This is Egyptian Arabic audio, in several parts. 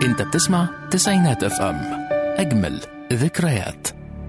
انت بتسمع تسعينات اف ام اجمل ذكريات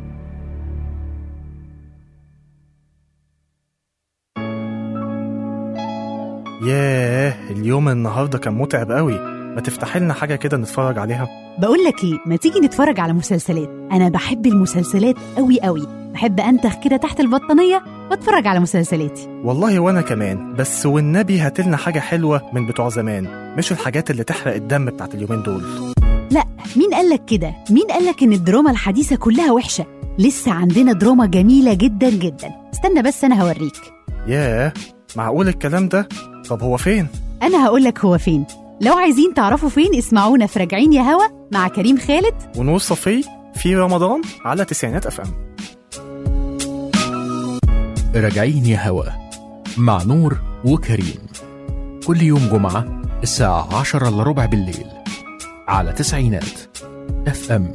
ياه اليوم النهارده كان متعب قوي ما تفتح لنا حاجه كده نتفرج عليها بقول لك ايه ما تيجي نتفرج على مسلسلات انا بحب المسلسلات قوي قوي بحب انتخ كده تحت البطانيه واتفرج على مسلسلاتي والله وانا كمان بس والنبي هاتلنا حاجه حلوه من بتوع زمان مش الحاجات اللي تحرق الدم بتاعت اليومين دول لا مين قالك كده مين قالك ان الدراما الحديثه كلها وحشه لسه عندنا دراما جميله جدا جدا استنى بس انا هوريك ياه معقول الكلام ده طب هو فين انا هقولك هو فين لو عايزين تعرفوا فين اسمعونا في راجعين يا هوا مع كريم خالد ونور صفي في رمضان على تسعينات اف ام راجعين يا هوا مع نور وكريم كل يوم جمعة الساعة عشرة إلا ربع بالليل على تسعينات اف ام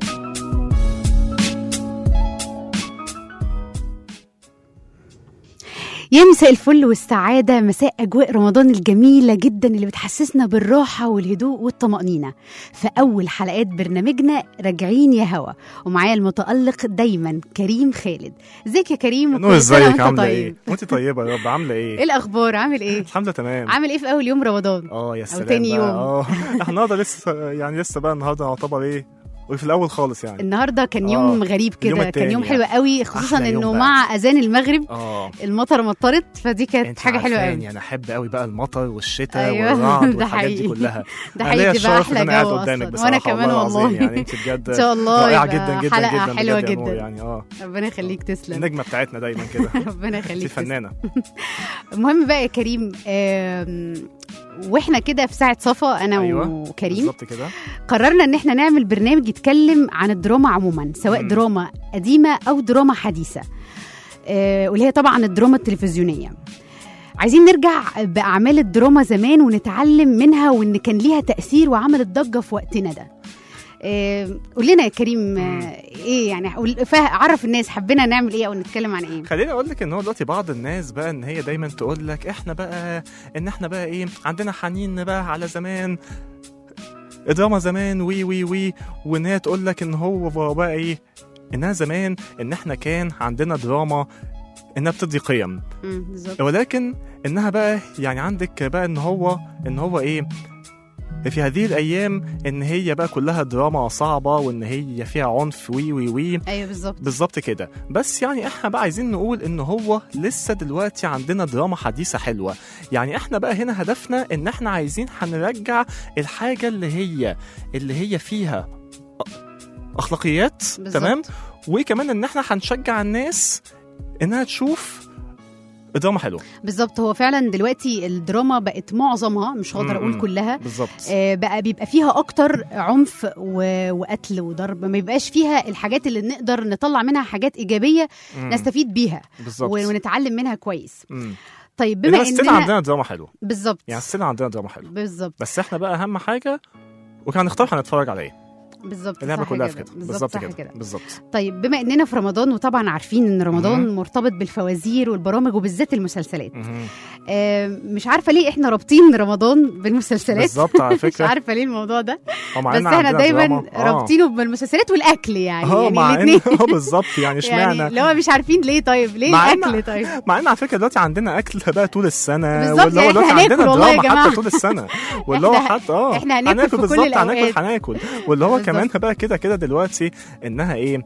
يا مساء الفل والسعادة مساء أجواء رمضان الجميلة جدا اللي بتحسسنا بالراحة والهدوء والطمأنينة في أول حلقات برنامجنا راجعين يا هوا ومعايا المتألق دايما كريم خالد ازيك يا كريم نور وكل سنة ازيك وانت عامله طيب ايه وانت طيبه يا رب عامله ايه ايه الأخبار عامل ايه الحمد لله تمام عامل ايه في أول يوم رمضان اه يا سلام تاني بقى. يوم. اه احنا النهارده لسه يعني لسه بقى النهارده يعتبر ايه وفي الاول خالص يعني النهارده كان يوم آه، غريب اليوم كده كان التاني يوم حلو يعني. قوي خصوصا أحلى يوم انه بقى. مع اذان المغرب اه المطر مطرت فدي كانت انت حاجه حلوه عارفاني، قوي انا احب قوي بقى المطر والشتاء أيوة، والرعد ده والحاجات دي حقيقي. كلها ده أنا ليا حقيقي بقى الشرف ان احلى انا جو قاعد قدامك اصلا بصراحه وانا كمان العظيم والله يعني انت بجد ان شاء الله رائعه يبقى جدا جدا حلقة جدا حلوة بجد يا نور جدا. يعني اه ربنا يخليك تسلم النجمه بتاعتنا دايما كده ربنا انت يخليك تسلم فنانه المهم بقى يا كريم آم، واحنا كده في ساعه صفا انا ايوه وكريم بالظبط كده قررنا ان احنا نعمل برنامج يتكلم عن الدراما عموما سواء مم. دراما قديمه او دراما حديثه آه، واللي هي طبعا الدراما التلفزيونيه عايزين نرجع باعمال الدراما زمان ونتعلم منها وان كان ليها تاثير وعملت ضجه في وقتنا ده آه، قول لنا يا كريم آه، ايه يعني قول- فا- عرف الناس حبينا نعمل ايه او نتكلم عن ايه خليني اقول لك ان هو دلوقتي بعض الناس بقى ان هي دايما تقول لك احنا بقى ان احنا بقى ايه عندنا حنين بقى على زمان دراما زمان وي وي وي وان هي تقول لك ان هو بقى ايه انها زمان ان احنا كان عندنا دراما انها بتدي قيم مم، بالظبط ولكن انها بقى يعني عندك بقى ان هو ان هو ايه في هذه الايام ان هي بقى كلها دراما صعبه وان هي فيها عنف وي وي وي ايوه بالظبط بالظبط كده بس يعني احنا بقى عايزين نقول ان هو لسه دلوقتي عندنا دراما حديثه حلوه يعني احنا بقى هنا هدفنا ان احنا عايزين هنرجع الحاجه اللي هي اللي هي فيها أ- اخلاقيات بالظبط. تمام وكمان ان احنا هنشجع الناس انها تشوف دراما حلوه بالظبط هو فعلا دلوقتي الدراما بقت معظمها مش هقدر اقول مم. كلها بالظبط آه، بقى بيبقى فيها اكتر عنف و- وقتل وضرب ما يبقاش فيها الحاجات اللي نقدر نطلع منها حاجات ايجابيه مم. نستفيد بيها بالظبط و- ونتعلم منها كويس مم. طيب إنما بما السنة اننا عندنا دراما حلوه بالظبط يعني السنة عندنا دراما حلوه بالظبط بس احنا بقى اهم حاجه وكان نختار هنتفرج على ايه بالظبط اللعبه صح كلها في كده. كده بالظبط بالظبط صح كده كده بالظبط طيب بما اننا في رمضان وطبعا عارفين ان رمضان مهم. مرتبط بالفوازير والبرامج وبالذات المسلسلات مهم. آه، مش عارفه ليه احنا رابطين رمضان بالمسلسلات بالظبط على مش فكره عارفه ليه الموضوع ده هو مع بس إن احنا عندنا دايما دراما. آه. رابطينه بالمسلسلات والاكل يعني اه يعني مع ان الاثنين اه بالظبط يعني اشمعنى يعني اللي هو مش عارفين ليه طيب ليه مع إن- الاكل طيب مع ان على فكره دلوقتي عندنا اكل بقى طول السنه بالظبط، واللي هو يعني دلوقتي إحنا عندنا هناكل والله يا دراما جماعة. حتى طول السنه واللي هو إحنا- حتى اه إحنا هناكل في كل بالظبط هناكل الأوقات. هناكل واللي هو بالظبط. كمان بقى كده كده دلوقتي انها ايه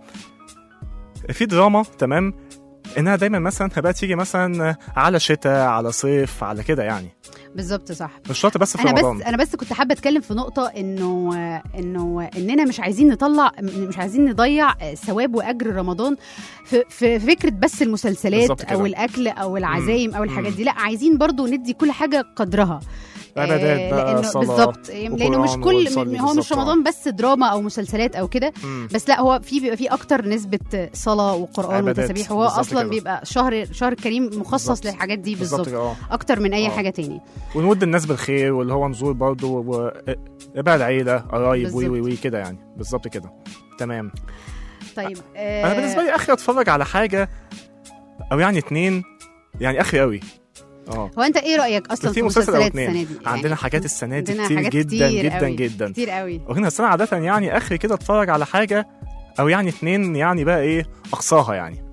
في دراما تمام انها دايما مثلا بقى تيجي مثلا على شتاء على صيف على كده يعني بالظبط صح مش شرط بس في انا رمضان بس انا بس كنت حابه اتكلم في نقطه انه انه اننا مش عايزين نطلع مش عايزين نضيع ثواب واجر رمضان في, في فكره بس المسلسلات بالظبط كده. او الاكل او العزايم او الحاجات دي لا عايزين برضو ندي كل حاجه قدرها عبادات آه، بقى، لانه صلاة بالظبط لانه مش وقرآن كل ونصلي هو مش بالظبط، آه. رمضان بس دراما او مسلسلات او كده مم. بس لا هو في بيبقى في اكتر نسبه صلاه وقران عبادات، وتسابيح وهو بالظبط اصلا كده. بيبقى شهر شهر كريم مخصص بالظبط. للحاجات دي بالظبط بالظبط كده اه اكتر من اي آه. حاجه تاني ونود الناس بالخير واللي هو نزور برضه و... بقى العيله قرايب وي وي وي كده يعني بالظبط كده تمام طيب انا بالنسبه لي اخر اتفرج على حاجه او يعني اتنين يعني اخري قوي اه هو انت ايه رايك اصلا في في مسلسل أو مسلسلات اتنين. السنه دي عندنا حاجات السنه دي عندنا كتير حاجات جدا كتير جدا قوي. جدا كتير قوي وهنا السنه عاده يعني اخري كده اتفرج على حاجه او يعني اتنين يعني بقى ايه اقصاها يعني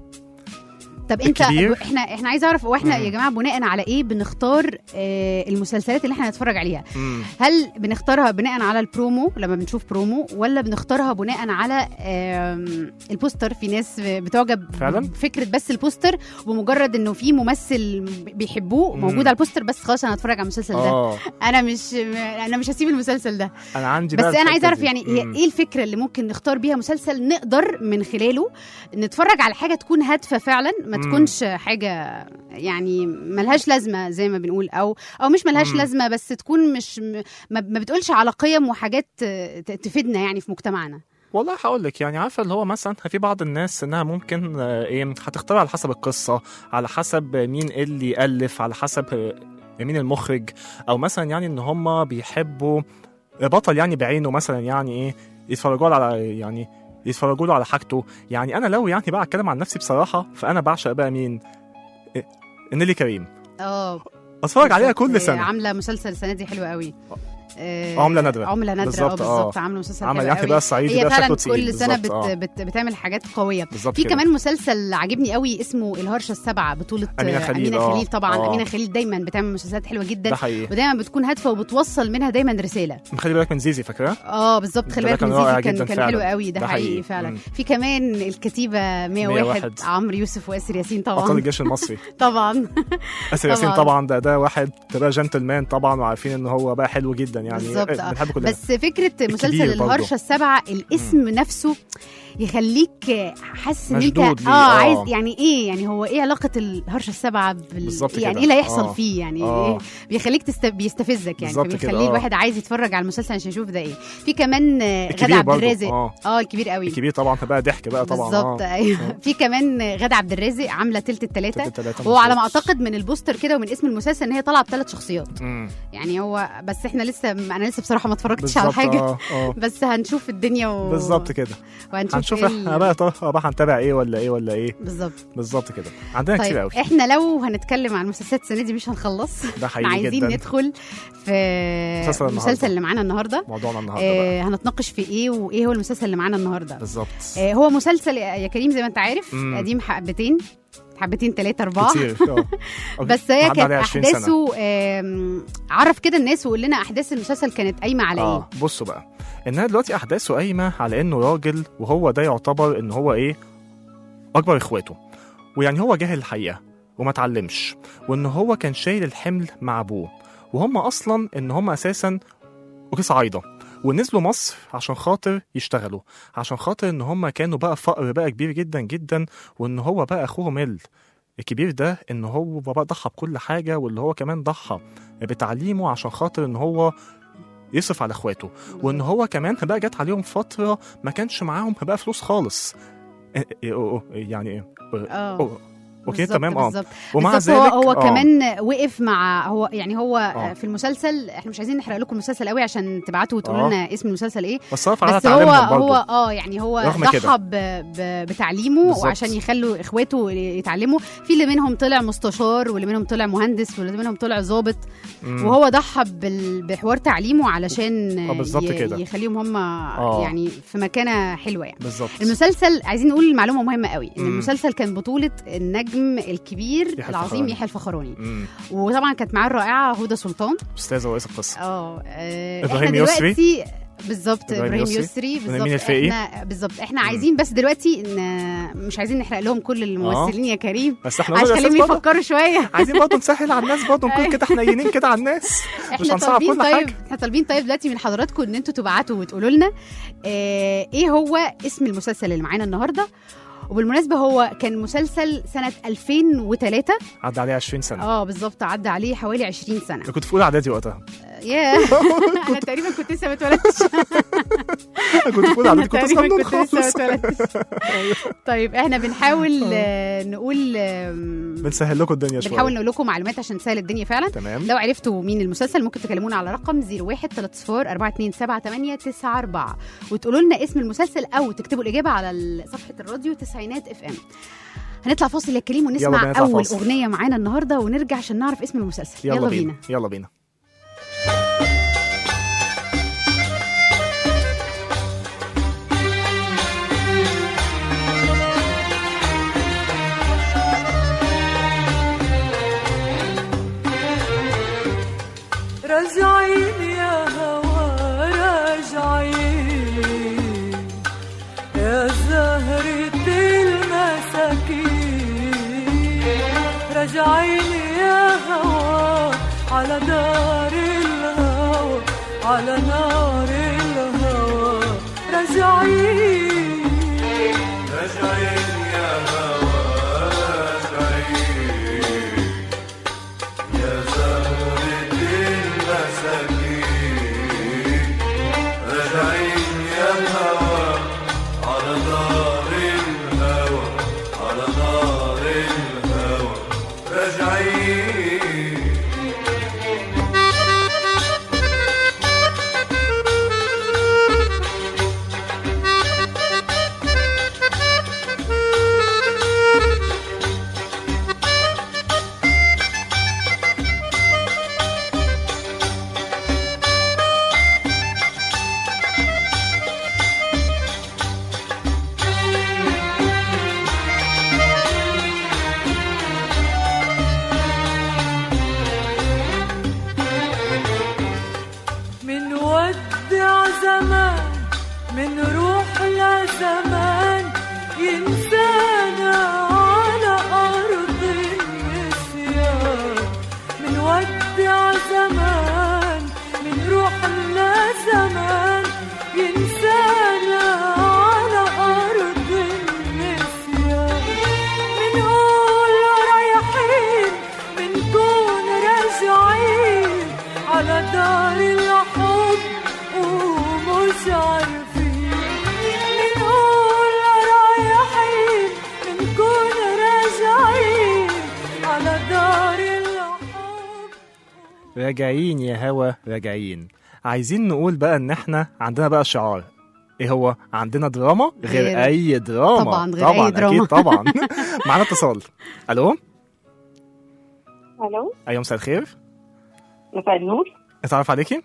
طب انت الكبير. احنا احنا عايز اعرف هو احنا مم. يا جماعه بناء على ايه بنختار آه المسلسلات اللي احنا هنتفرج عليها امم هل بنختارها بناء على البرومو لما بنشوف برومو ولا بنختارها بناء على آم، البوستر في ناس بتعجب فعلا؟ بفكره بس البوستر ومجرد انه في ممثل بيحبوه مم. موجود على البوستر بس خلاص انا هتفرج على المسلسل ده اه انا مش انا مش هسيب المسلسل ده انا عندي بس بقى انا الحتة عايزه اعرف دي. يعني هي مم. ايه الفكره اللي ممكن نختار بيها مسلسل نقدر من خلاله نتفرج على حاجه تكون هادفه فعلا ما مم. تكونش حاجه يعني ملهاش لازمه زي ما بنقول او او مش ملهاش مم. لازمه بس تكون مش م- ما ما بتقولش على قيم وحاجات ت- تفيدنا يعني في مجتمعنا والله هقول لك يعني عارفه اللي هو مثلا في بعض الناس انها ممكن آه، ايه هتختار على حسب القصه على حسب مين اللي يالف على حسب آه، مين المخرج او مثلا يعني ان هم بيحبوا بطل يعني بعينه مثلا يعني ايه يتفرجوا له على يعني يتفرجوا له على حاجته يعني انا لو يعني بقى اتكلم عن نفسي بصراحه فانا بعشق بقى مين إيه، نيلي كريم اه اتفرج عليها بالظبط. كل سنه عامله مسلسل السنه دي حلو قوي آه، عملة نادرة. عمله نادره اه بالظبط، آه. بالظبط عامله مسلسل عمل حلو يعني قوي. بقى الصعيدي هي ده فعلا شكله تقيل كل سنه بت بالظبط، آه. بت بتعمل حاجات قويه بالظبط في كده. كمان مسلسل عجبني قوي اسمه الهرشه السبعه بطوله أمينة آه، خليل، امينه آه. خليل طبعا آه. امينه خليل دايما بتعمل مسلسلات حلوه جدا ده حقيقي ودايما بتكون هادفه وبتوصل منها دايما رساله خلي بالك من زيزي فاكراه اه بالظبط خلي ده بالك كان من رائع زيزي كان جداً كان فعلاً. حلو قوي ده, ده حقيقي حقيقي. فعلا مم. في كمان الكتيبه 101, 101. عمرو يوسف واسر ياسين ابطال طبعا الجيش المصري طبعا اسر ياسين طبعاً. طبعا ده ده واحد تبقى جنتلمان طبعا وعارفين ان هو بقى حلو جدا يعني بالظبط، إيه، آه. بنحبه كلنا بس فكره مسلسل برضه. الهرشه السبعه الاسم نفسه يخليك حاسس ان انت مشدود ليه، اه آه. عايز يعني ايه يعني هو ايه علاقه الهرشه السبعه بال... بالظبط يعني كده. ايه اللي هيحصل آه. فيه يعني آه. إيه بيخليك تست... بيستفزك يعني بالظبط كده، فبيخليه آه. الواحد عايز يتفرج على المسلسل عشان يشوف ده ايه في كمان آه، غادة الكبير عبد برضه الرازق اه اه الكبير قوي الكبير طبعا بقى ضحك بقى طبعا بالظبط اه ايوه في كمان غادة عبد الرازق عامله تلت التلاته تلت التلاتة وهو على ما مظبوط. اعتقد من البوستر كده ومن اسم المسلسل ان هي طالعه بثلاث شخصيات مم. يعني هو بس احنا لسه انا لسه بصراحه ما اتفرجتش على بالظبط حاجه اه اه بس هنشوف الدنيا و... بالظبط كده وهنشوف هنشوف إيه احنا ال- بقى طه بقى هنتابع ايه ولا ايه ولا ايه بالظبط بالظبط كده عندنا كتير طيب قوي احنا لو هنتكلم عن مسلسلات السنه دي مش هنخلص ده احنا حقيقي عايزين جدا ندخل في مسلسل النهاردة. المسلسل اللي معانا النهارده موضوعنا النهارده بقى آه هنتناقش في ايه وايه هو المسلسل اللي معانا النهارده بالظبط آه هو مسلسل يا يا كريم زي ما انت عارف مم. قديم حبتين حبتين ثلاثة أربعة كتير اه بس هي عدى كانت عليها 20 سنة. أحداثه آم، عرف كده الناس وقول لنا أحداث المسلسل كانت قايمة على اه بصوا بقى انها دلوقتي احداثه قايمه على انه راجل وهو ده يعتبر ان هو ايه اكبر اخواته ويعني هو جاهل الحقيقه وما اتعلمش وان هو كان شايل الحمل مع ابوه وهم اصلا ان هم اساسا صعايده ونزلوا مصر عشان خاطر يشتغلوا عشان خاطر ان هم كانوا بقى فقر بقى كبير جدا جدا وان هو بقى اخوهم ال الكبير ده ان هو بقى ضحى بكل حاجه واللي هو كمان ضحى بتعليمه عشان خاطر ان هو يصرف على اخواته وان هو كمان بقى جت عليهم فتره ما كانش معاهم بقى فلوس خالص إيه- إيه- أوه، يعني ايه اه أوه، اوكي بالظبط، تمام اه بالظبط. ومع بالظبط ذلك هو, هو آه، كمان وقف مع هو يعني هو آه. في المسلسل احنا مش عايزين نحرق لكم المسلسل قوي عشان تبعتوا وتقولوا آه. لنا اسم المسلسل ايه بس صرف على بس هو تعليمهم برضه هو اه يعني هو رغم ضحى كده. ب- ب- بتعليمه بالظبط. وعشان يخلوا اخواته يتعلموا في اللي منهم طلع مستشار واللي منهم طلع مهندس واللي منهم طلع ضابط مم. وهو ضحى بال- بحوار تعليمه علشان آه، بالظبط ي- كده. يخليهم هم آه. يعني في مكانه حلوه يعني بالظبط المسلسل عايزين نقول معلومه مهمه قوي ان مم. المسلسل كان بطوله النجم الكبير يحيى العظيم الفخراني. يحيى الفخراني مم. وطبعا كانت معاه الرائعه هدى سلطان استاذه ورئيس القصه اه آه، إبراهيم احنا يسري. دلوقتي بالظبط إبراهيم ابراهيم يسري. يسري ونمين بالظبط الفقي. احنا بالظبط احنا عايزين بس دلوقتي ن... مش عايزين نحرق لهم كل الممثلين يا كريم بس احنا عشان قلنا خليهم الأساس برضه. يفكروا شويه عايزين برضه نسهل على الناس برضه نكون كده حنينين كده على الناس مش احنا هنصعب طالبين كل طيب حاجه احنا طالبين طيب دلوقتي من حضراتكم ان انتوا تبعتوا وتقولوا لنا اه ايه هو اسم المسلسل اللي معانا النهارده وبالمناسبه هو كان مسلسل سنه 2003 عدى عليها 20 سنه اه بالظبط عدى عليه حوالي 20 سنه أنا كنت في اولى اعدادي وقتها ياه انا تقريبا كنت لسه ما اتولدتش أنا كنت في اولى اعدادي كنت تقريباً صغنون كنت لسه ما خالص اتولدتش طيب احنا بنحاول آه، نقول آم، بنسهل لكم الدنيا شويه بنحاول نقول لكم معلومات عشان نسهل الدنيا فعلا تمام لو عرفتوا مين المسلسل ممكن تكلمونا على رقم 01 30 427 894 وتقولوا لنا اسم المسلسل او تكتبوا الاجابه على ال- صفحه الراديو تسعينات اف ام هنطلع فاصل يا كريم يلا بينا ونسمع نطلع اول فاصل. اغنيه معانا النهارده ونرجع عشان نعرف اسم المسلسل يلا, بينا يلا بينا راجعين يا هوا راجعين يا زهرة المساكين راجعين يا هوا على دار الهوى على نار الهوى راجعين راجعين يا هوا راجعين يا زهرة المساكين راجعين يا الهوى على نار الهوى على نار الهوى راجعين من ودع زمان من روح لزمان ينسانا على أرض النسيان من ودع زمان من روح لزمان ينسانا على أرض النسيان منقول رايحين منكون راجعين على دار الحب ومش عارفين منقول رايحين منكون راجعين على دار الحب راجعين يا هوا راجعين عايزين نقول بقى ان احنا عندنا بقى شعار ايه هو عندنا دراما غير, غير- اي دراما طبعاً، غير طبعا أي دراما. اكيد طبعا معانا اتصال الو الو ايوه مساء الخير مساء النور اتعرف عليكي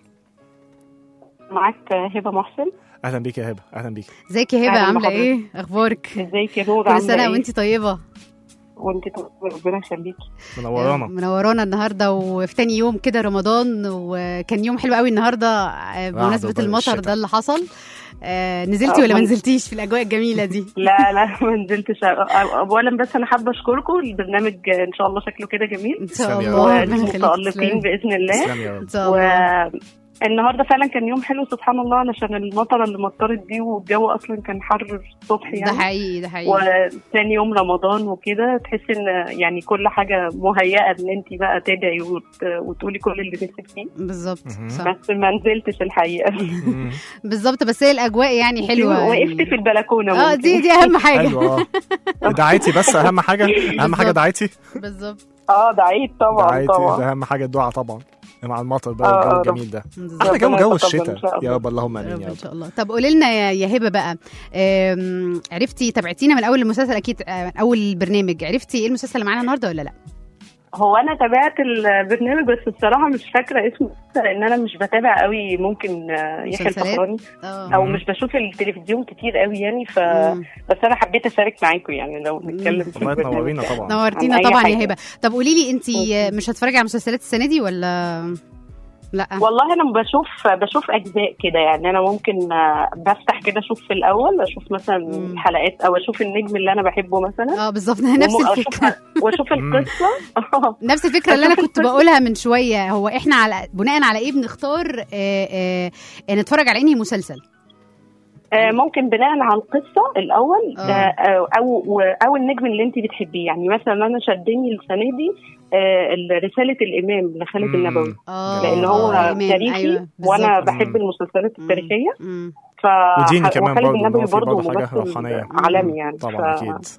معاك هبه محسن اهلا بيك يا هبه اهلا بيك ازيك يا هبه أهلاً عامله بحضرتك. ايه اخبارك ازيك يا نور كل عامله سنه ايه وانت طيبه وانت طيبة، ربنا يخليكي منورانا منورانا النهارده وفي تاني يوم كده رمضان وكان يوم حلو قوي النهارده آه، بمناسبه وبرد المطر الشتاء. ده اللي حصل آه، نزلتي آه، ولا ما من- نزلتيش في الاجواء الجميله دي لا لا ما نزلتش اولا بس انا حابه اشكركم البرنامج ان شاء الله شكله كده جميل ان شاء تسلمي يا الله رب. ربنا يخليك، ومتالقين تسلمي. باذن الله تسلم يا رب ان شاء الله والنهارده فعلا كان يوم حلو سبحان الله علشان المطره اللي مطرت دي والجو اصلا كان حر الصبح ده يعني حقيقي ده حقيقي وثاني يوم رمضان وكده تحس ان يعني كل حاجه مهيئه ان انت بقى تدعي وت... وتقولي كل اللي نفسك فيه بالظبط مهم. صح بس ما نزلتش الحقيقه مم. بالظبط بس هي الاجواء يعني حلوه وقفت يعني. في البلكونه اه ممكن. دي دي اهم حاجه حلو اه دعيتي بس اهم حاجه اهم حاجه بالظبط. دعيتي بالظبط اه دعيت طبعا دعيتي طبعا ده اهم حاجه الدعاء طبعا مع المطر بقى آه، والجو رب- الجميل ده بالظبط. احلى جو ربنا جو يتقبل إن الشتاء شاء الله. يا رب اللهم امين رب يا ان رب شاء الله طب قولي لنا يا يا هبه بقى آم، عرفتي تابعتينا من اول المسلسل اكيد آه، اول البرنامج عرفتي ايه المسلسل اللي معانا النهارده ولا لا هو انا تابعت البرنامج بس الصراحه مش فاكره اسمه لان انا مش بتابع قوي ممكن آه، يحيى مسلسلات؟ الفخراني اه او مم. مش بشوف التلفزيون كتير قوي يعني ف مم. بس انا حبيت اشارك معاكم يعني لو نتكلم في والله البرنامج تنورينا ده. طبعا نورتينا عن أي طبعا يا حاجة. هبه طب قولي لي انت أوكي. مش هتتفرجي على مسلسلات السنه دي ولا لا والله انا بشوف بشوف اجزاء كده يعني انا ممكن آه، بفتح كده اشوف في الاول اشوف مثلا مم. حلقات او اشوف النجم اللي انا بحبه مثلا اه بالظبط نفس وم- الفكره أشوف- واشوف مم. القصه نفس الفكره اللي انا أشوف كنت القصة. بقولها من شويه هو احنا على بناء على ايه بنختار آه، آه، آه، نتفرج على انهي مسلسل آه، ممكن بناء على القصه الاول آه. آه، او او النجم اللي انت بتحبيه يعني مثلا انا شدني السنه دي آه، رساله الامام لخالد مم. النبوي اه لان هو آه، إيمان، تاريخي أيوة، وانا بالظبط. بحب المسلسلات مم. التاريخيه مم. ف وديني كمان وخالد برضه إن النبوي هو في برضه برضه حاجه ممثل روحانيه عالمي يعني طبعا ف... اكيد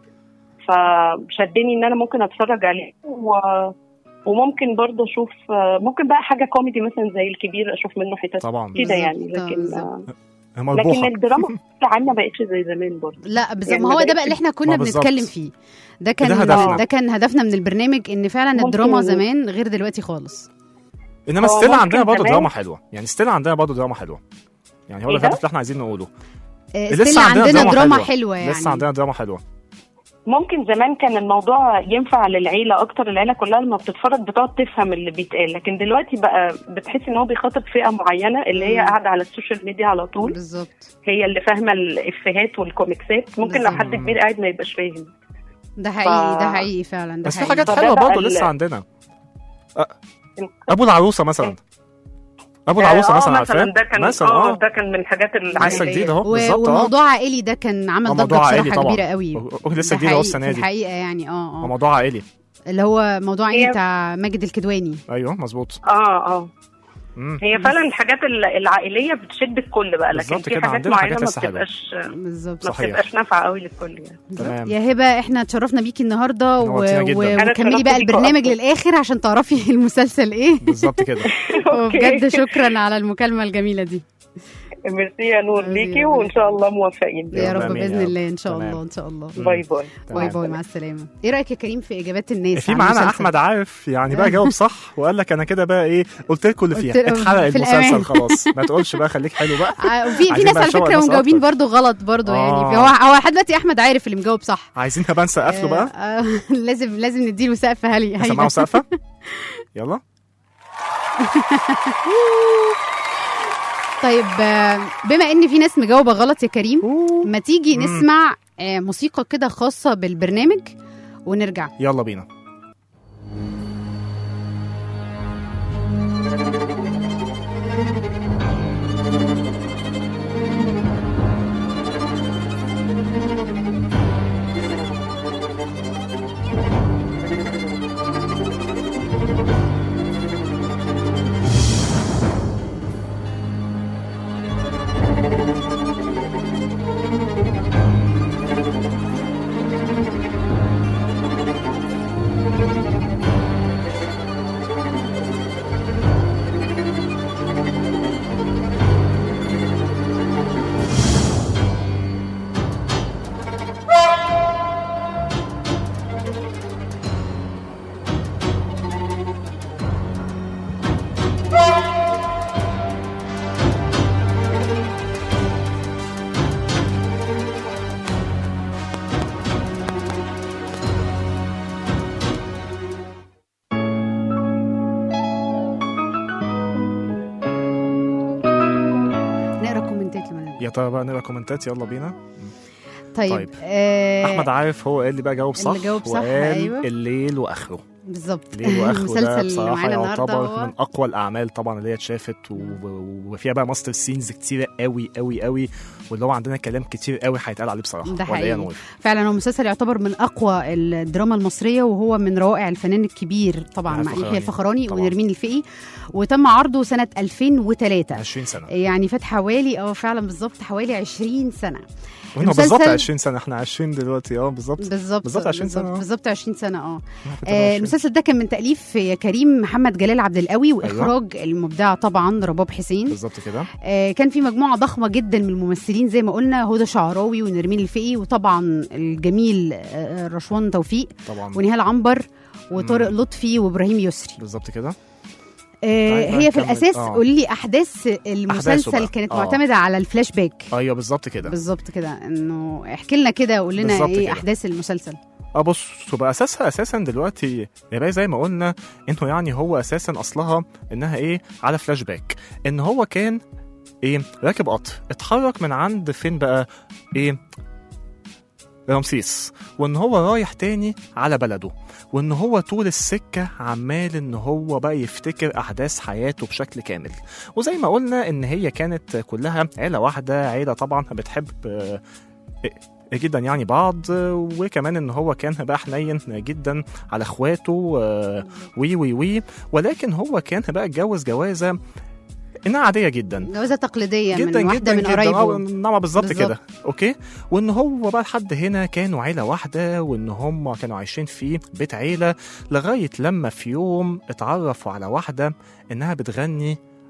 فشدني ان انا ممكن اتفرج عليه و... وممكن برضه اشوف ممكن بقى حاجه كوميدي مثلا زي الكبير اشوف منه حتت طبعا كده يعني بالظبط، لكن بالظبط. لكن مربوحه الدراما بشكل عام ما بقتش زي زمان برضه لا بالظبط يعني ما ما هو ده بقتش- بقى اللي احنا ما كنا بالظبط. بنتكلم فيه ده كان ده هدفنا. ده كان هدفنا من البرنامج ان فعلا ممكن- الدراما زمان غير دلوقتي خالص انما هو ستيل ممكن عندنا برضه زمان- دراما حلوه يعني ستيل عندنا برضه دراما حلوه يعني هو إيه ده ده؟ الهدف اللي احنا عايزين نقوله آه، لسه ستيل عندنا عندنا دراما دراما حلوة. حلوه يعني لسه عندنا دراما حلوه ممكن زمان كان الموضوع ينفع للعيله اكتر العيله كلها لما بتتفرج بتقعد تفهم اللي بيتقال لكن دلوقتي بقى بتحس ان هو بيخاطب فئه معينه اللي هي مم. قاعده على السوشيال ميديا على طول بالظبط هي اللي فاهمه الافيهات والكوميكسات ممكن لو بالظبط. حد كبير قاعد ما يبقاش فاهم ده حقيقي ف- ده حقيقي فعلا ده بس في حقيقي. حاجات فده حلوه بقى برضه ال- لسه عندنا أ- ابو العروسه مثلا ابو العروسه آه، مثلا مثلا عارفاه ده كان مثلا اه اه ده كان من الحاجات لسه العائليه جديد اهو و- بالظبط اه وموضوع عائلي ده كان عمل هو ضجه موضوع عائلي بصراحه طبعا. كبيره قوي هو لسه ده جديد اهو حقيقي- السنه في دي الحقيقه يعني اه هو اه موضوع عائلي اللي هو موضوع عائلي هي- بتاع ماجد الكدواني ايوه مظبوط اه اه مم. هي فعلا الحاجات ال- العائليه بتشد الكل بقى لكن بالظبط في كده، حاجات عندنا معينه حاجات ما لسه حلوة. بتبقاش بالظبط ما صحيح. بتبقاش نافعه قوي للكل يعني تمام يا هبه احنا اتشرفنا بيكي النهارده و... نورتينا جدا. و... أنا وكملي اتشرفت بقى بيكوا البرنامج أكتر. للاخر عشان تعرفي المسلسل ايه بالظبط كده وبجد شكرا على المكالمه الجميله دي ميرسي يا نور ميرسي يا ليكي نور. وان شاء الله موفقين يا رب آمين يا باذن رب. الله ان شاء تمام. الله ان شاء الله مم. باي باي باي تمام. باي مع السلامه ايه رايك يا كريم في اجابات الناس في عن معانا المسلسل؟ احمد عارف يعني بقى جاوب صح وقال لك انا كده بقى ايه قلت لكم اللي فيها قلت له اتحرق في المسلسل الأمان. خلاص ما تقولش بقى خليك حلو بقى آه، وفي في عايزين ناس بقى على نشوق فكره الناس مجاوبين أكتر. برضو غلط برضو يعني آه. هو هو لحد دلوقتي احمد عارف اللي مجاوب صح عايزينها بقى نسقف له بقى آه، آه، لازم لازم نديله سقف هلي نسمعه سقفه يلا طيب آه، بما ان في ناس مجاوبه غلط يا كريم ما تيجي مم. نسمع آه، موسيقى كده خاصه بالبرنامج ونرجع يلا بينا نقرا كومنتات لما نرجع يا ترى بقى نقرا كومنتات يلا بينا طيب, طيب. آه احمد عارف هو قال لي بقى جاوب صح اللي جاوب صح، وقال أيوة. الليل واخره بالظبط الليل واخره ده المسلسل اللي بصراحه معانا النهارده يعتبر هو من اقوى الاعمال طبعا اللي هي اتشافت و- و- وفيها بقى ماستر سينز كتيره قوي قوي قوي واللي هو عندنا كلام كتير قوي هيتقال عليه بصراحه ده ولا إيه يا حقيقي. نور؟ فعلا هو مسلسل يعتبر من اقوى الدراما المصريه وهو من روائع الفنان الكبير طبعا يحيى مع يحيى الفخراني. الفخراني طبعاً. ونرمين الفقي وتم عرضه سنه 2003 20 سنه يعني فات حوالي اه فعلا بالظبط حوالي 20 سنه وإنه المسلسل- بالظبط 20 سنه احنا 20 دلوقتي اه بالظبط بالظبط بالظبط 20 سنة، آه. بالظبط 20 سنه اه إحنا آه، 20. المسلسل ده كان من تاليف يا كريم محمد جلال عبد القوي واخراج المبدعه طبعا رباب حسين بالظبط كده آه، كان في مجموعه ضخمه جدا من الممثلين زي ما قلنا هدى شعراوي ونرمين الفقي وطبعا الجميل آه، رشوان توفيق طبعا ونهال عنبر وطارق مم. لطفي وابراهيم يسري بالظبط كده آه، طيب، هي في هنكمل. الاساس آه. قولي لي احداث أحداثه المسلسل بقى. كانت آه. معتمده على الفلاش باك ايوه بالظبط كده بالظبط كده انه احكي لنا كده قول لنا بالظبط ايه كده. احداث المسلسل اه بص تبقى اساسها اساسا دلوقتي يا بقى زي ما قلنا انه يعني هو اساسا اصلها انها ايه على فلاش باك ان هو كان ايه راكب قطر اتحرك من عند فين بقى ايه رمسيس وان هو رايح تاني على بلده وان هو طول السكة عمال ان هو بقى يفتكر احداث حياته بشكل كامل وزي ما قلنا ان هي كانت كلها عيلة واحدة عيلة طبعا بتحب آه، جدا يعني بعض آه، وكمان ان هو كان بقى حنين جدا على اخواته آه، وي وي وي ولكن هو كان بقى اتجوز جوازه انها عاديه جدا جوازه تقليديه جدا من واحده جدا من جدا قرايبه اه نعم بالظبط بالظبط. كده اوكي وان هو بقى لحد هنا كانوا عيله واحده وان هم كانوا عايشين في بيت عيله لغايه لما في يوم اتعرفوا على واحده انها بتغني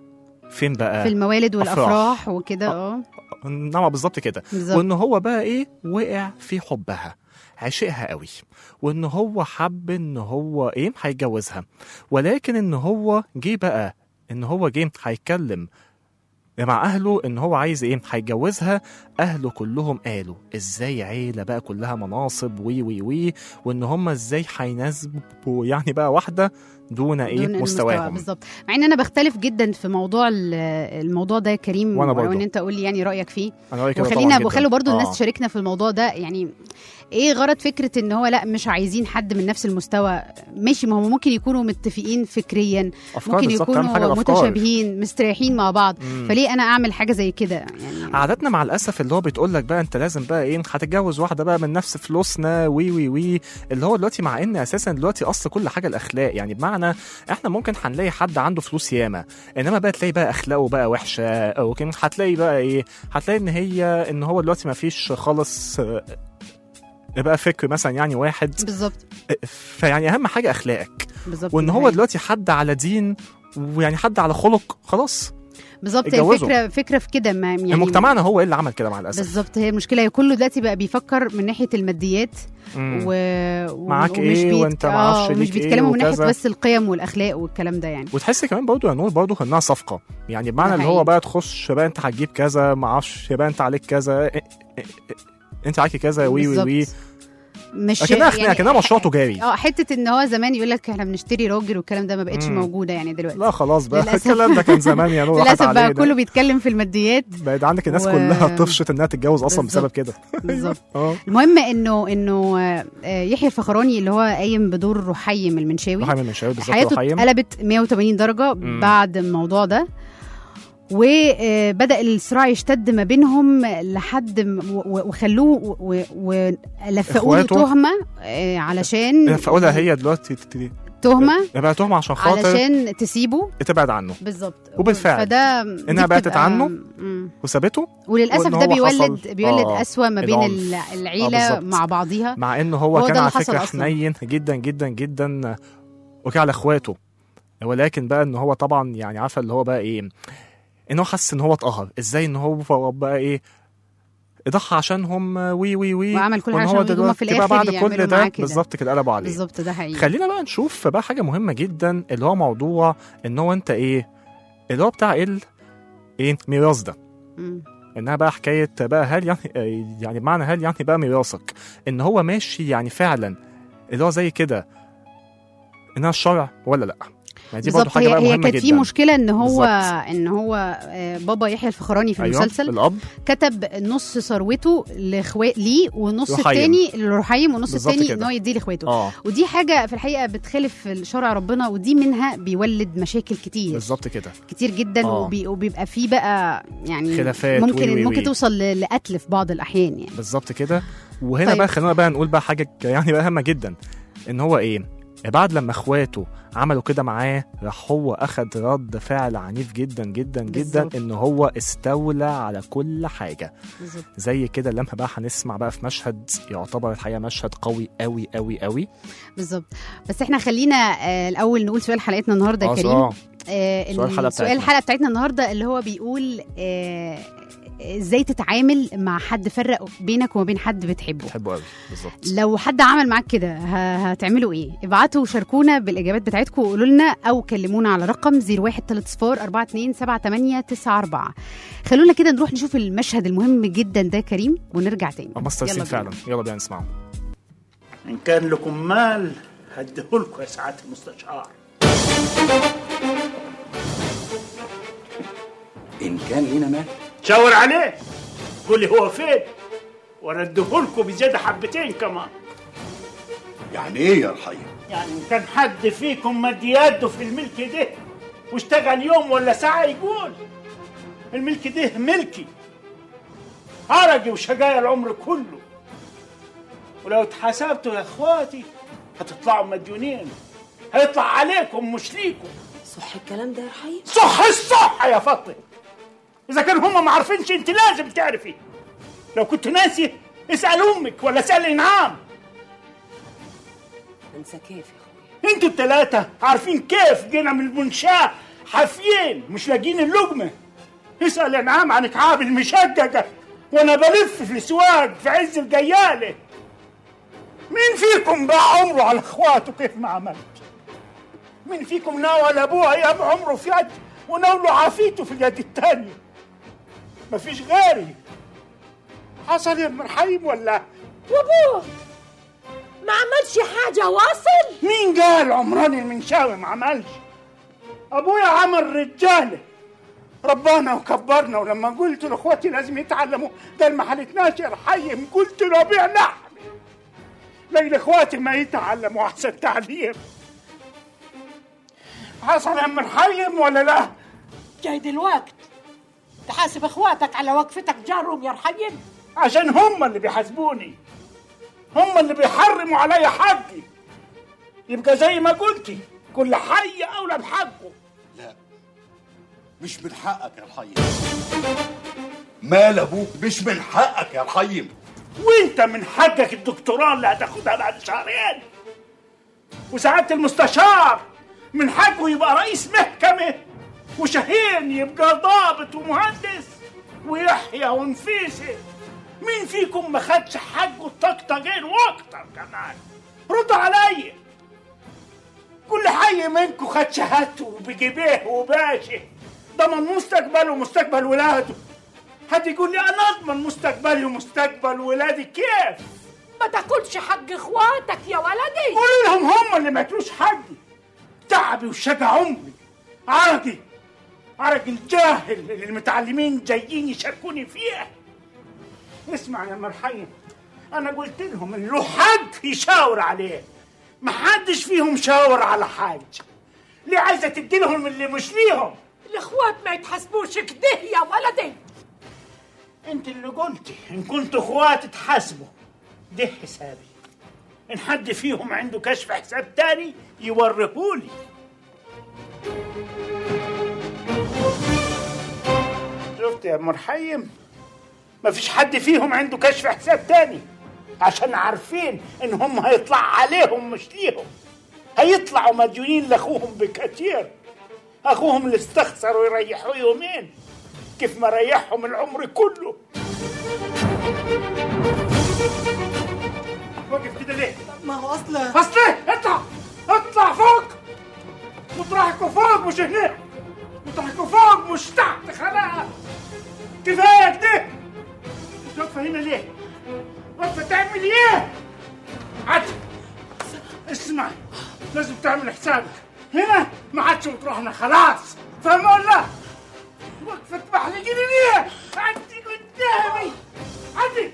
فين بقى في الموالد أفراح. والافراح وكده اه نعم بالظبط كده بالظبط وان هو بقى ايه وقع في حبها عشقها قوي وان هو حب ان هو ايه هيتجوزها ولكن ان هو جه بقى ان هو جه هيتكلم مع اهله ان هو عايز ايه هيتجوزها اهله كلهم قالوا ازاي عيله بقى كلها مناصب وي وي وي وان هم ازاي هيناسبوا يعني بقى واحده دون ايه دون المستوى مستواهم بالظبط مع ان انا بختلف جدا في موضوع ال- الموضوع ده يا كريم وأنا ولو برضه. ان انت قول لي يعني رايك فيه انا رأيي كده طبعاً وخلينا جداً. وخلوا برضو الناس آه. تشاركنا في الموضوع ده يعني ايه غرض فكره ان هو لا مش عايزين حد من نفس المستوى ماشي ما هم ممكن يكونوا متفقين فكريا افكار ممكن بالظبط اهم حاجه يكونوا الافكار متشابهين مستريحين مع بعض مم. فليه انا اعمل حاجه زي كده يعني عاداتنا مع الاسف اللي هو بتقول لك بقى انت لازم بقى ايه هتتجوز واحده بقى من نفس فلوسنا وي وي وي اللي هو دلوقتي مع ان اساسا دلوقتي اصل كل حاجه الاخلاق يعني بمعنى احنا ممكن هنلاقي حد عنده فلوس ياما انما بقى تلاقي بقى اخلاقه بقى وحشه او كان هتلاقي بقى ايه هتلاقي ان هي ان هو دلوقتي ما فيش خالص آه، بقى فكر مثلا يعني واحد بالظبط فيعني اهم حاجه اخلاقك بالظبط وان ده هو حقيقي. دلوقتي حد على دين ويعني حد على خلق خلاص بالظبط اتجوزوا. الفكره فكره في كده ما يعني مجتمعنا هو اللي عمل كده مع الاسف بالظبط هي المشكله هي كله دلوقتي بقى بيفكر من ناحيه الماديات مم. و... و... معاك ومش إيه بيت- وأنت معرفش آه، ليك مش إيه بيتكلموا من ناحيه وكذا. بس القيم والاخلاق والكلام ده يعني وتحس كمان برضه يا نور برضه انها صفقه يعني بمعنى ده اللي هو حقيقي. بقى تخش بقى انت هتجيب كذا ما اعرفش بقى انت عليك كذا إيه- إيه- إيه- انت عليك كذا وي وي وي بالظبط. مش اكنها يعني اكنها مشروع تجاري اه حته ان هو زمان يقول لك احنا بنشتري راجل والكلام ده ما بقتش مم. موجوده يعني دلوقتي لا خلاص بقى للأسف. الكلام ده كان زمان يا نور راحت للاسف بقى عليه ده. كله بيتكلم في الماديات بقت عندك الناس و- كلها طفشت انها تتجوز اصلا بالظبط. بسبب كده بالظبط اه المهم انه انه آه، يحيى الفخراني اللي هو قايم بدور رحيم المنشاوي رحيم من شباب بالظبط حياته رحيم اتقلبت 180 درجه مم. بعد الموضوع ده وبدا الصراع يشتد ما بينهم لحد م- و- و- وخلوه و- و- ولفقوا له إخواته؟ تهمه آه، علشان فاقولها هي دلوقتي ت- ت- تهمه بقى تهمه عشان خاطر علشان تسيبه تبعد عنه بالظبط وبالفعل. فده إنها دي بعدت بتبقى- عنه؟ مم. وسابته وللاسف وإن ده هو بيولد حصل- بيولد آه، اسوأ ما بين العنف. ال- آه، العيله بالظبط. مع بعضيها مع انه هو, هو كان ده على اللي حصل فكره أصلاً. حنين جدا جدا جدا وكان على اخواته ولكن بقى ان هو طبعا يعني عارفه اللي هو بقى ايه ان هو حس ان هو اتقهر ازاي ان هو بقى ايه ضحى عشانهم وي وي وي وعمل كل وإن حاجة هو عشان هما في دلوقتي بقى الآخر بعد يعملوا كل ده معاه كده. بالظبط كده قلبوا عليه بالظبط ده حقيقي خلينا بقى نشوف بقى حاجه مهمه جدا اللي هو موضوع ان هو انت ايه اللي هو بتاع ال ايه ميراث ده مم. انها بقى حكايه بقى هل يعني يعني بمعنى هل يعني بقى ميراثك ان هو ماشي يعني فعلا اللي هو زي كده انها الشرع ولا لا ما دي برضه بالظبط حاجه هي بقى هي مهمه كانت جدا في مشكله ان هو بالظبط. ان هو آه، بابا يحيى الفخراني في أيوة المسلسل الاب كتب نص ثروته لاخوات ليه ونص رحيم. التاني لرحيم ونص بالظبط التاني كده. ان هو يديه لاخواته اه ودي حاجه في الحقيقه بتخالف شرع ربنا ودي منها بيولد مشاكل كتير بالظبط كده كتير جدا آه. وبي وبيبقى فيه بقى يعني خلافات ممكن وي وي ممكن وي. توصل ل- لقتل في بعض الاحيان يعني بالظبط كده وهنا طيب. بقى خلينا بقى نقول بقى حاجه يعني بقى هامه جدا ان هو ايه بعد لما اخواته عملوا كده معاه راح هو اخد رد فعل عنيف جدا جدا جدا بالظبط. ان هو استولى على كل حاجه بالظبط زي كده لما بقى هنسمع بقى في مشهد يعتبر الحقيقه مشهد قوي قوي قوي قوي بالظبط بس احنا خلينا آه الاول نقول سؤال حلقتنا النهارده يا آه، كريم آه. آه سؤال الحلقة سؤال بتاعتنا. الحلقه بتاعتنا النهارده اللي هو بيقول آه ازاي تتعامل مع حد فرق بينك وما بين حد بتحبه بحبه قوي بالظبط لو حد عمل معاك كده ه- هتعملوا ايه ابعتوا وشاركونا بالاجابات بتاعتكم وقولوا لنا او كلمونا على رقم 0130 42 78 94 خلونا كده نروح نشوف المشهد المهم جدا ده يا كريم ونرجع تاني ماستر يلا سين بينا. فعلا يلا بينا نسمعه إن كان لكم مال هديهولكم يا سعادة المستشار إن كان لنا مال شاور عليه قول لي هو فين وردهولكم بزيادة حبتين كمان يعني إيه يا رحيم؟ يعني إن كان حد فيكم مد يده في الملك ده واشتغل يوم ولا ساعة يقول الملك ده ملكي عرقي وشقايا العمر كله ولو اتحسبتوا يا اخواتي هتطلعوا مديونين هيطلع عليكم مش ليكم صح الكلام ده يا رحيم صح الصح يا فطي اذا كانوا هم ما عارفينش انت لازم تعرفي لو كنت ناسي اسال امك ولا اسال انعام انسى كيف يا اخويا انتوا الثلاثه عارفين كيف جينا من المنشاه حافيين مش لاقيين اللقمه اسال انعام عن كعاب المشققه وانا بلف في السواق في عز الجياله مين فيكم باع عمره على اخواته كيف ما عملت مين فيكم ناول ابوه ايام عمره في يد وناوله عافيته في اليد التانية مفيش غيري حصل يا مرحيم ولا وابوه ما عملش حاجة واصل مين قال عمراني المنشاوي ما عملش ابويا عمل رجاله ربانا وكبرنا ولما قلت لاخواتي لازم يتعلموا قال ما حلتناش يا رحيم قلت له بيع لحم لقي اخواتي ما يتعلموا احسن تعليم حصل يا ام الحيم ولا لا؟ جاي دلوقت تحاسب اخواتك على وقفتك جارهم يا رحيم عشان هم اللي بيحاسبوني هم اللي بيحرموا عليا حقي يبقى زي ما قلتي كل حي اولى بحقه لا مش من حقك يا رحيم مال ابوك مش من حقك يا رحيم وانت من حقك الدكتوراه اللي هتاخدها بعد شهرين وسعاده المستشار من حقه يبقى رئيس محكمه وشاهين يبقى ضابط ومهندس ويحيى ونفيسه مين فيكم ما خدش حقه الطقطقين واكتر كمان ردوا عليا كل حي منكم خد شهادته وبجيبيه وباشا ضمن مستقبله ومستقبل ولاده حد يقول لي انا اضمن مستقبلي ومستقبل ولادي كيف ما تاكلش حق اخواتك يا ولدي قولوا لهم هم اللي ما ياكلوش حقي تعبي وشقى عمري عرقي عرق الجاهل اللي المتعلمين جايين يشاركوني فيه اسمع يا مرحيم انا قلت لهم اللي له حق يشاور عليه ما حدش فيهم شاور على حاجه ليه عايزه تدي لهم اللي مش ليهم الاخوات ما يتحاسبوش كده يا ولدي انت اللي قلتي ان كنتوا اخوات تحاسبوا ده حسابي ان حد فيهم عنده كشف حساب تاني يوريهولي شفت يا مرحيم ما فيش حد فيهم عنده كشف حساب تاني عشان عارفين ان هم هيطلع عليهم مش ليهم هيطلعوا مديونين لاخوهم بكتير اخوهم اللي استخسروا يريحوه يومين كيف ما ريحهم العمر كله واقف كده ليه؟ ما هو اصلا اصل إيه؟ اطلع اطلع فوق مطرحكوا فوق مش هنا مطرحكوا فوق مش تحت خلاص كفايه كده انت واقفه هنا ليه؟ واقفه تعمل ايه؟ عاد اسمع لازم تعمل حسابك هنا ما عادش مطرحنا خلاص فاهم ولا؟ واقفه تبحلقيني ليه؟ عدي قدامي عدي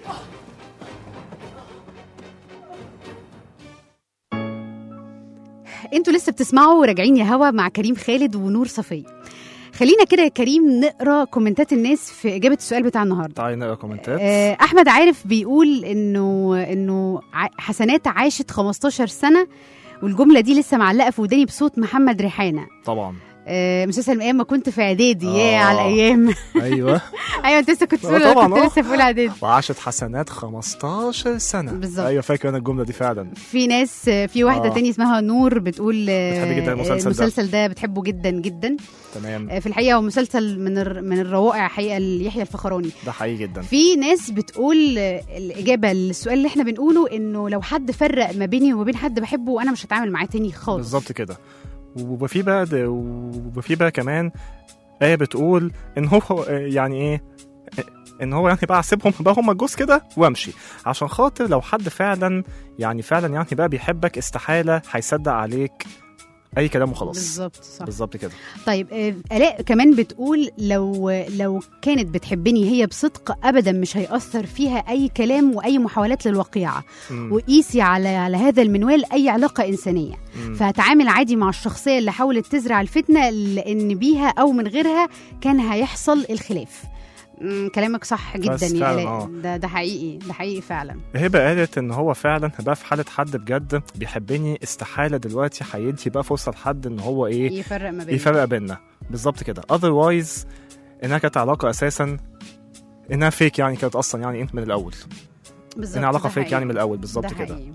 انتوا لسه بتسمعوا راجعين يا هوا مع كريم خالد ونور صفية خلينا كده يا كريم نقرا كومنتات الناس في اجابه السؤال بتاع النهارده تعالي نقرا كومنتات آه، احمد عارف بيقول انه انه ع- حسنات عاشت 15 سنه والجمله دي لسه معلقه في وداني بصوت محمد ريحانه طبعا آه، مسلسل من ايام ما كنت في اعدادي يا آه. على الايام ايوه ايوه انت لسه كنت آه، بتقول طبعاً، كنت آه. لسه في اولى اعدادي وعاشت حسنات 15 سنه بالظبط. ايوه فاكر انا الجمله دي فعلا في ناس آه، في واحده آه. تانية اسمها نور بتقول آه، بتحب جداً المسلسل ده. المسلسل ده بتحبه جدا جدا تمام آه، في الحقيقه هو مسلسل من الر- من الروائع حقيقه ليحيى الفخراني ده حقيقي جدا في ناس بتقول آه، الإجابة للسؤال اللي احنا بنقوله إنه لو حد فرق ما بيني وما بين حد بحبه أنا مش هتعامل معاه تاني خالص بالظبط كده وفي بقى ده- وفي بقى كمان آية بتقول إن هو يعني إيه إن هو يعني بقى أسيبهم بقى هم الجوز كده وأمشي عشان خاطر لو حد فعلا يعني فعلا يعني بقى بيحبك استحالة هيصدق عليك أي كلام وخلاص بالظبط صح بالظبط كده طيب آه، آلاء كمان بتقول لو لو كانت بتحبني هي بصدق أبدا مش هيأثر فيها أي كلام وأي محاولات للوقيعة مم. وقيسي على على هذا المنوال أي علاقة إنسانية مم. فهتعامل عادي مع الشخصية اللي حاولت تزرع الفتنة لأن بيها أو من غيرها كان هيحصل الخلاف مم، كلامك صح جدا بس يا فعلاً، آلاء آه. ده ده حقيقي ده حقيقي فعلا هبه قالت ان هو فعلا بقى في حاله حد بجد بيحبني استحاله دلوقتي هيدي بقى فرصه لحد ان هو ايه يفرق ما بين يفرق بيننا بالظبط كده اذروايز انها كانت علاقه اساسا انها فيك يعني كانت اصلا يعني انت من الاول بالظبط انها علاقه ده فيك حقيقي. يعني من الاول بالظبط ده كده حقيقي.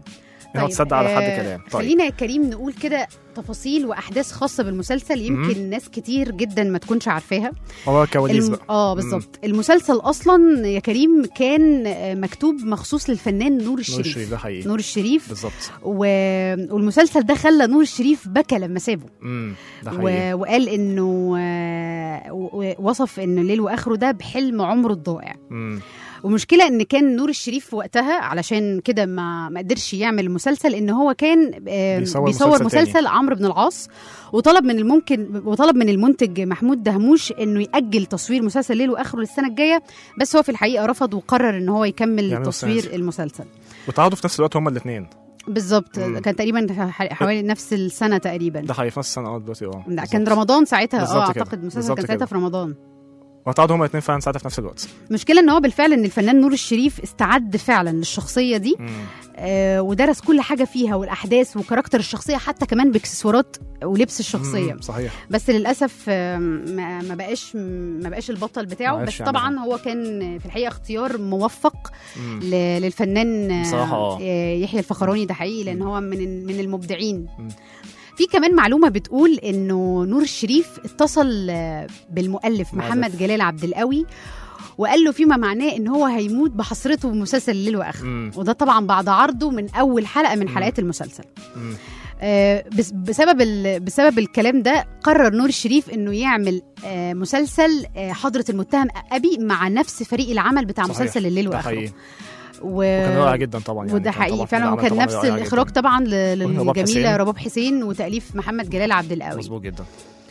ان هو تصدق على حد آه، كلام طيب خلينا يا كريم نقول كده تفاصيل واحداث خاصه بالمسلسل يمكن ناس كتير جدا ما تكونش عارفاها هو كواليس الم... بقى اه بالظبط المسلسل اصلا يا كريم كان آه، مكتوب مخصوص للفنان نور نور الشريف الشريف ده حقيقي نور الشريف بالظبط و... والمسلسل ده خلى نور الشريف بكى لما سابه امم ده حقيقي و... وقال انه آه، و- وصف ان ليل واخره ده بحلم عمره الضائع امم ومشكلة ان كان نور الشريف في وقتها علشان كده ما ما قدرش يعمل المسلسل ان هو كان آه، بيصور بيصور مسلسل مسلسل عمرو بن العاص وطلب من الممكن وطلب من المنتج محمود دهموش انه ياجل تصوير مسلسل ليل واخره للسنه الجايه بس هو في الحقيقه رفض وقرر ان هو يكمل يعملوا السنة تصوير دي. المسلسل وتعاضوا في نفس الوقت هما الاثنين بالظبط مم. كان تقريبا ح- حوالي نفس السنه تقريبا ده حقيقي في نفس السنه اه دلوقتي اه لا بالظبط. كان رمضان ساعتها بالظبط اه كده. اعتقد المسلسل بالظبط كان ساعتها كده. في رمضان وتعاضوا هما الاثنين فعلا ساعتها في نفس الوقت المشكله ان هو بالفعل ان الفنان نور الشريف استعد فعلا للشخصيه دي مم. آه، ودرس كل حاجه فيها والاحداث وكاركتر الشخصيه حتى كمان باكسسوارات ولبس الشخصيه مم. صحيح بس للاسف آه، ما ما بقاش ما بقاش البطل بتاعه ما بس عرفش طبعا يعملها. هو كان في الحقيقه اختيار موفق مم. ل- للفنان آه، بصراحة آه. آه، يحيى الفخراني ده حقيقي لان هو من من المبدعين مم. في كمان معلومه بتقول انه نور الشريف اتصل آه، بالمؤلف مؤلف. محمد جلال عبد القوي وقال له فيما معناه ان هو هيموت بحسرته بمسلسل الليل واخره مم. وده طبعا بعد عرضه من اول حلقه من مم. حلقات المسلسل مم. آه، بس- بسبب ال- بسبب الكلام ده قرر نور الشريف انه يعمل آه، مسلسل آه، حضرة المتهم ابي مع نفس فريق العمل بتاع صحيح. مسلسل الليل ده واخره حقيقي و... وكان رائع جدا طبعا يعني وده كان طبعاً حقيقي في فعلا العمل وكان طبعاً نفس رائع الاخراج جداً. طبعا ل- رباب للجميله حسين. رباب حسين وتاليف محمد جلال عبد القوي مظبوط جدا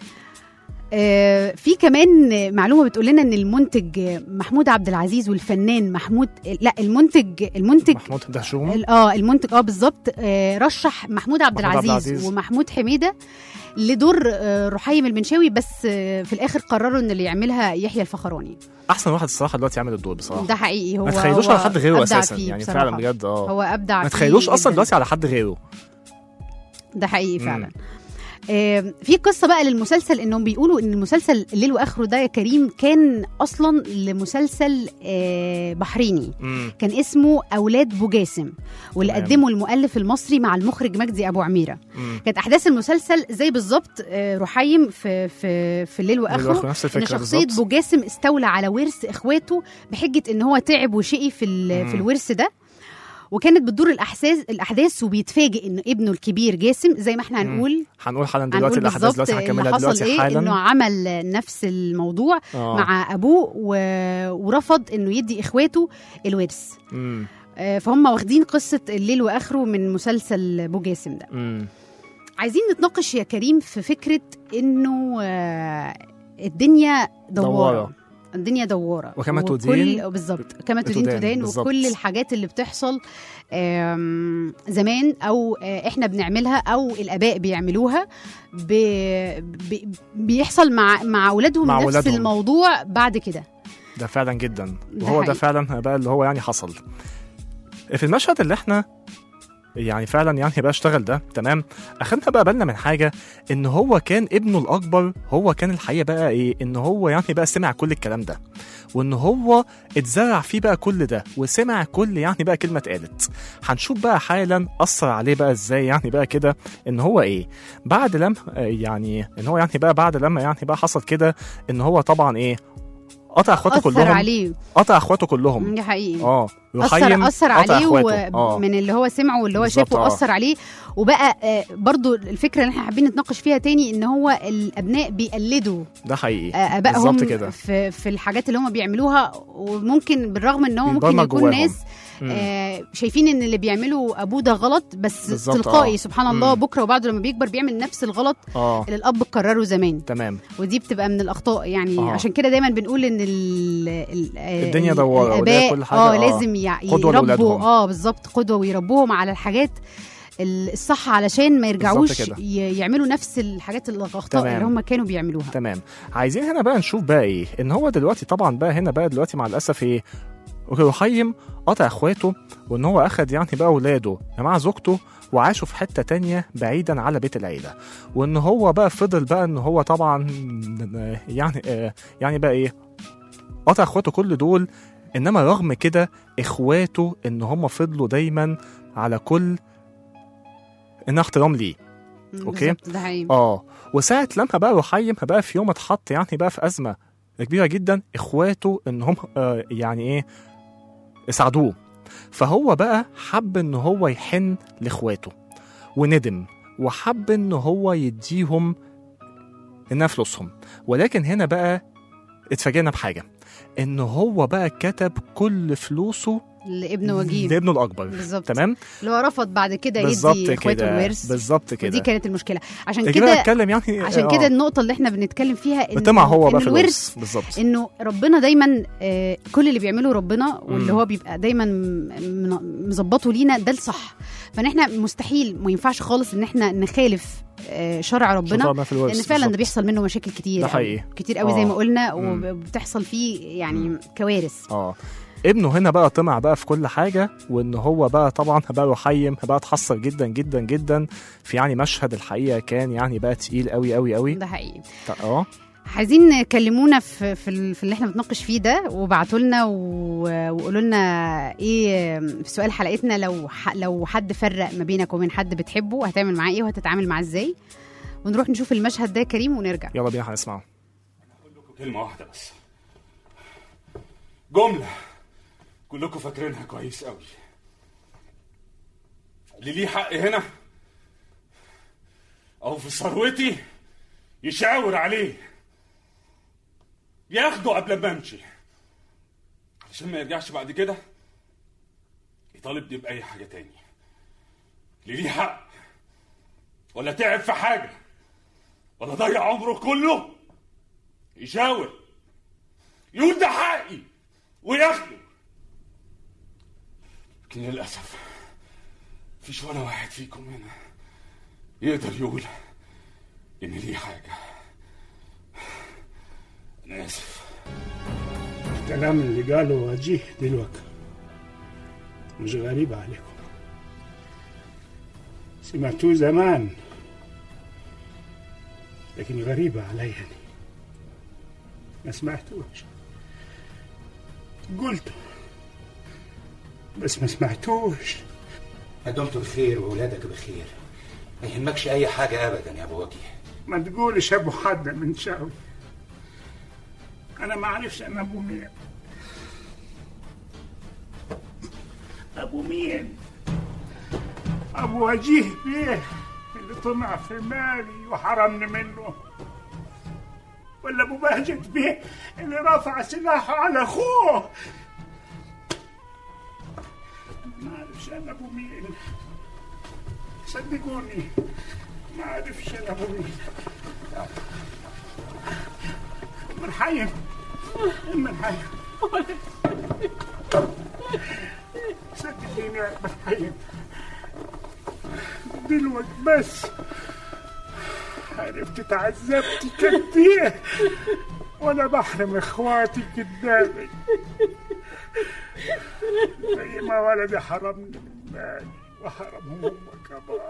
آه، في كمان معلومه بتقول لنا ان المنتج محمود عبد العزيز والفنان محمود لا المنتج المنتج محمود دهشوم ال- اه المنتج اه بالظبط آه رشح محمود عبد محمود عبد العزيز العزيز. ومحمود حميده لدور آه رحيم المنشاوي بس آه في الاخر قرروا ان اللي يعملها يحيى الفخراني احسن واحد الصراحه دلوقتي يعمل الدور بصراحه ده حقيقي هو ما تخيلوش هو على حد غيره أبدع اساسا فيه يعني بصراحة. فعلا بجد اه هو ابدع ما فيه تخيلوش اصلا جداً. دلوقتي على حد غيره ده حقيقي مم. فعلا آه، في قصه بقى للمسلسل انهم بيقولوا ان المسلسل الليل واخره ده يا كريم كان اصلا لمسلسل آه، بحريني مم. كان اسمه اولاد بوجاسم واللي تمام. قدمه المؤلف المصري مع المخرج مجدي ابو عميره مم. كانت احداث المسلسل زي بالظبط آه، رحيم في في في الليل واخره واخره نفس ان الفكره شخصيه بالظبط بوجاسم استولى على ورث اخواته بحجه ان هو تعب وشقي في ال- مم. في الورث ده وكانت بتدور الاحداث الاحداث وبيتفاجئ ان ابنه الكبير جاسم زي ما احنا مم. هنقول هنقول حالا دلوقتي هنقول الاحداث بالظبط دلوقتي اللي هنكملها حصل دلوقتي ايه انه حالا عمل نفس الموضوع آه. مع ابوه و... ورفض انه يدي اخواته الورث مم. آه، فهم واخدين قصه الليل واخره من مسلسل بوجاسم ده مم. عايزين نتناقش يا كريم في فكره انه آه، الدنيا دواره, دوارة. الدنيا دواره وكما وكل- تدين بالظبط كما تدين تدان، تدان بالظبط. وكل الحاجات اللي بتحصل آم، زمان او آه، احنا بنعملها او الاباء بيعملوها ب... ب... بيحصل مع مع اولادهم مع نفس أولادهم. الموضوع بعد كده ده فعلا جدا ده وهو ده حقيقي. فعلا بقى اللي هو يعني حصل في المشهد اللي احنا يعني فعلا يعني بقى اشتغل ده تمام اخدنا بقى بالنا من حاجه ان هو كان ابنه الاكبر هو كان الحقيقه بقى ايه ان هو يعني بقى سمع كل الكلام ده وان هو اتزرع فيه بقى كل ده وسمع كل يعني بقى كلمه اتقالت هنشوف بقى حالا اثر عليه بقى ازاي يعني بقى كده ان هو ايه بعد لما آه، يعني ان هو يعني بقى بعد لما يعني بقى حصل كده ان هو طبعا ايه قطع اخواته اثر كلهم عليه قطع اخواته كلهم ده حقيقي اه اثر رحيم اثر قطع عليه إخواته. آه. ومن اللي هو سمعه واللي هو بالظبط، شافه آه. اثر عليه وبقى آه، برضو الفكره اللي احنا حابين نتناقش فيها تاني ان هو الابناء بيقلدوا ده حقيقي آه، ابائهم بالظبط كده في في الحاجات اللي هم بيعملوها وممكن بالرغم ان هو ممكن بيتبرمج يكون جواهم. ناس مم. آه شايفين ان اللي بيعمله ابوه ده غلط بس بالظبط، تلقائي آه. سبحان الله مم. بكره وبعده لما بيكبر بيعمل نفس الغلط اه اللي الاب قرره زمان تمام ودي بتبقى من الاخطاء يعني آه. عشان كده دايما بنقول ان ال ال آه، الدنيا ال- دوارة وده الاباء كل حاجة، اه آه. لازم يع- قدوة يربوا لأولادهم. اه بالظبط قدوه ويربوهم على الحاجات ال- الصح علشان ما يرجعوش كده. ي- يعملوا نفس الحاجات الاخطاء تمام. اللي هم كانوا بيعملوها تمام عايزين هنا بقى نشوف بقى ايه ان هو دلوقتي طبعا بقى هنا بقى دلوقتي مع الاسف ايه رحيم قطع اخواته وان هو اخد يعني بقى اولاده مع زوجته وعاشوا في حته تانية بعيدا على بيت العيله وان هو بقى فضل بقى ان هو طبعا يعني آه يعني بقى ايه قطع اخواته كل دول انما رغم كده اخواته ان هم فضلوا دايما على كل انها احترام ليه أوكي. بالظبط، ده حقيقي اه وساعة لما بقى رحيم بقى في يوم اتحط يعني بقى في أزمة كبيرة جدا إخواته إن هم آه يعني إيه ساعدوه فهو بقى حب إن هو يحن لإخواته وندم وحب إن هو يديهم إنها فلوسهم ولكن هنا بقى اتفاجئنا بحاجة إن هو بقى كتب كل فلوسه لابن وجيه لابنه الأكبر بالظبط. تمام اللي هو رفض بعد كده بالظبط يدي اخواته كده الورث بالظبط ودي كده كانت المشكله عشان كده كده بتكلم يعني عشان آه. كده النقطه اللي احنا بنتكلم فيها ان بطمع هو إن بقى في الورث الورث بالظبط انه ربنا دايما آه، كل اللي بيعمله ربنا واللي مم. هو بيبقى دايما م- م- مظبطه لينا ده الصح فان اححنا مستحيل ما ينفعش خالص ان احنا نخالف آه، شرع ربنا شطارة في الورث لان فعلا ده بالظبط. بيحصل منه مشاكل كتير ده أوي. حقيقي. كتير قوي زي آه. ما قلنا مم. وبتحصل فيه يعني كوارث اه ابنه هنا بقى طمع بقى في كل حاجة وان هو بقى طبعا بقى رحيم بقى اتحسر جدا جدا جدا في يعني مشهد الحقيقة كان يعني بقى تقيل قوي قوي قوي ده حقيقي اه عايزين كلمونا في في, ال- في اللي احنا بنتناقش فيه ده وابعتوا لنا و- وقولوا لنا ايه في سؤال حلقتنا لو ح- لو حد فرق ما بينك وبين حد بتحبه هتعمل معاه ايه وهتتعامل معاه ازاي ونروح نشوف المشهد ده يا كريم ونرجع يلا بينا هنسمعه كلمة واحدة بس جملة كلكم فاكرينها كويس قوي اللي ليه حق هنا أو في ثروتي يشاور عليه ياخده قبل ما امشي عشان ما يرجعش بعد كده يطالبني بأي حاجة تاني اللي ليه حق ولا تعب في حاجة ولا ضيع عمره كله يشاور يقول ده حقي وياخده لكن للأسف مفيش ولا واحد فيكم هنا يقدر يقول إن ليه حاجة أنا آسف الكلام اللي قاله وجيه دلوقتي مش غريب عليكم سمعتوه زمان لكن غريبة علي يعني ما سمعتوش قلته بس ما سمعتوش ما دمت بخير واولادك بخير ما يهمكش اي حاجه ابدا يا ابو وجيه ما تقولش ابو حد من شاوي انا ما اعرفش انا ابو مين ابو مين ابو وجيه بيه اللي طمع في مالي وحرمني منه ولا ابو بهجت بيه اللي رفع سلاحه على اخوه ما اعرفش انا ابو مين صدقوني ما اعرفش انا ابو مين من حي من حي صدقيني يا ابن حي دلوقتي بس عرفت تعذبت قد ايه وانا بحرم اخواتي قدامي زي ما ولدي حرمني من مالي وحرمهم هم كمان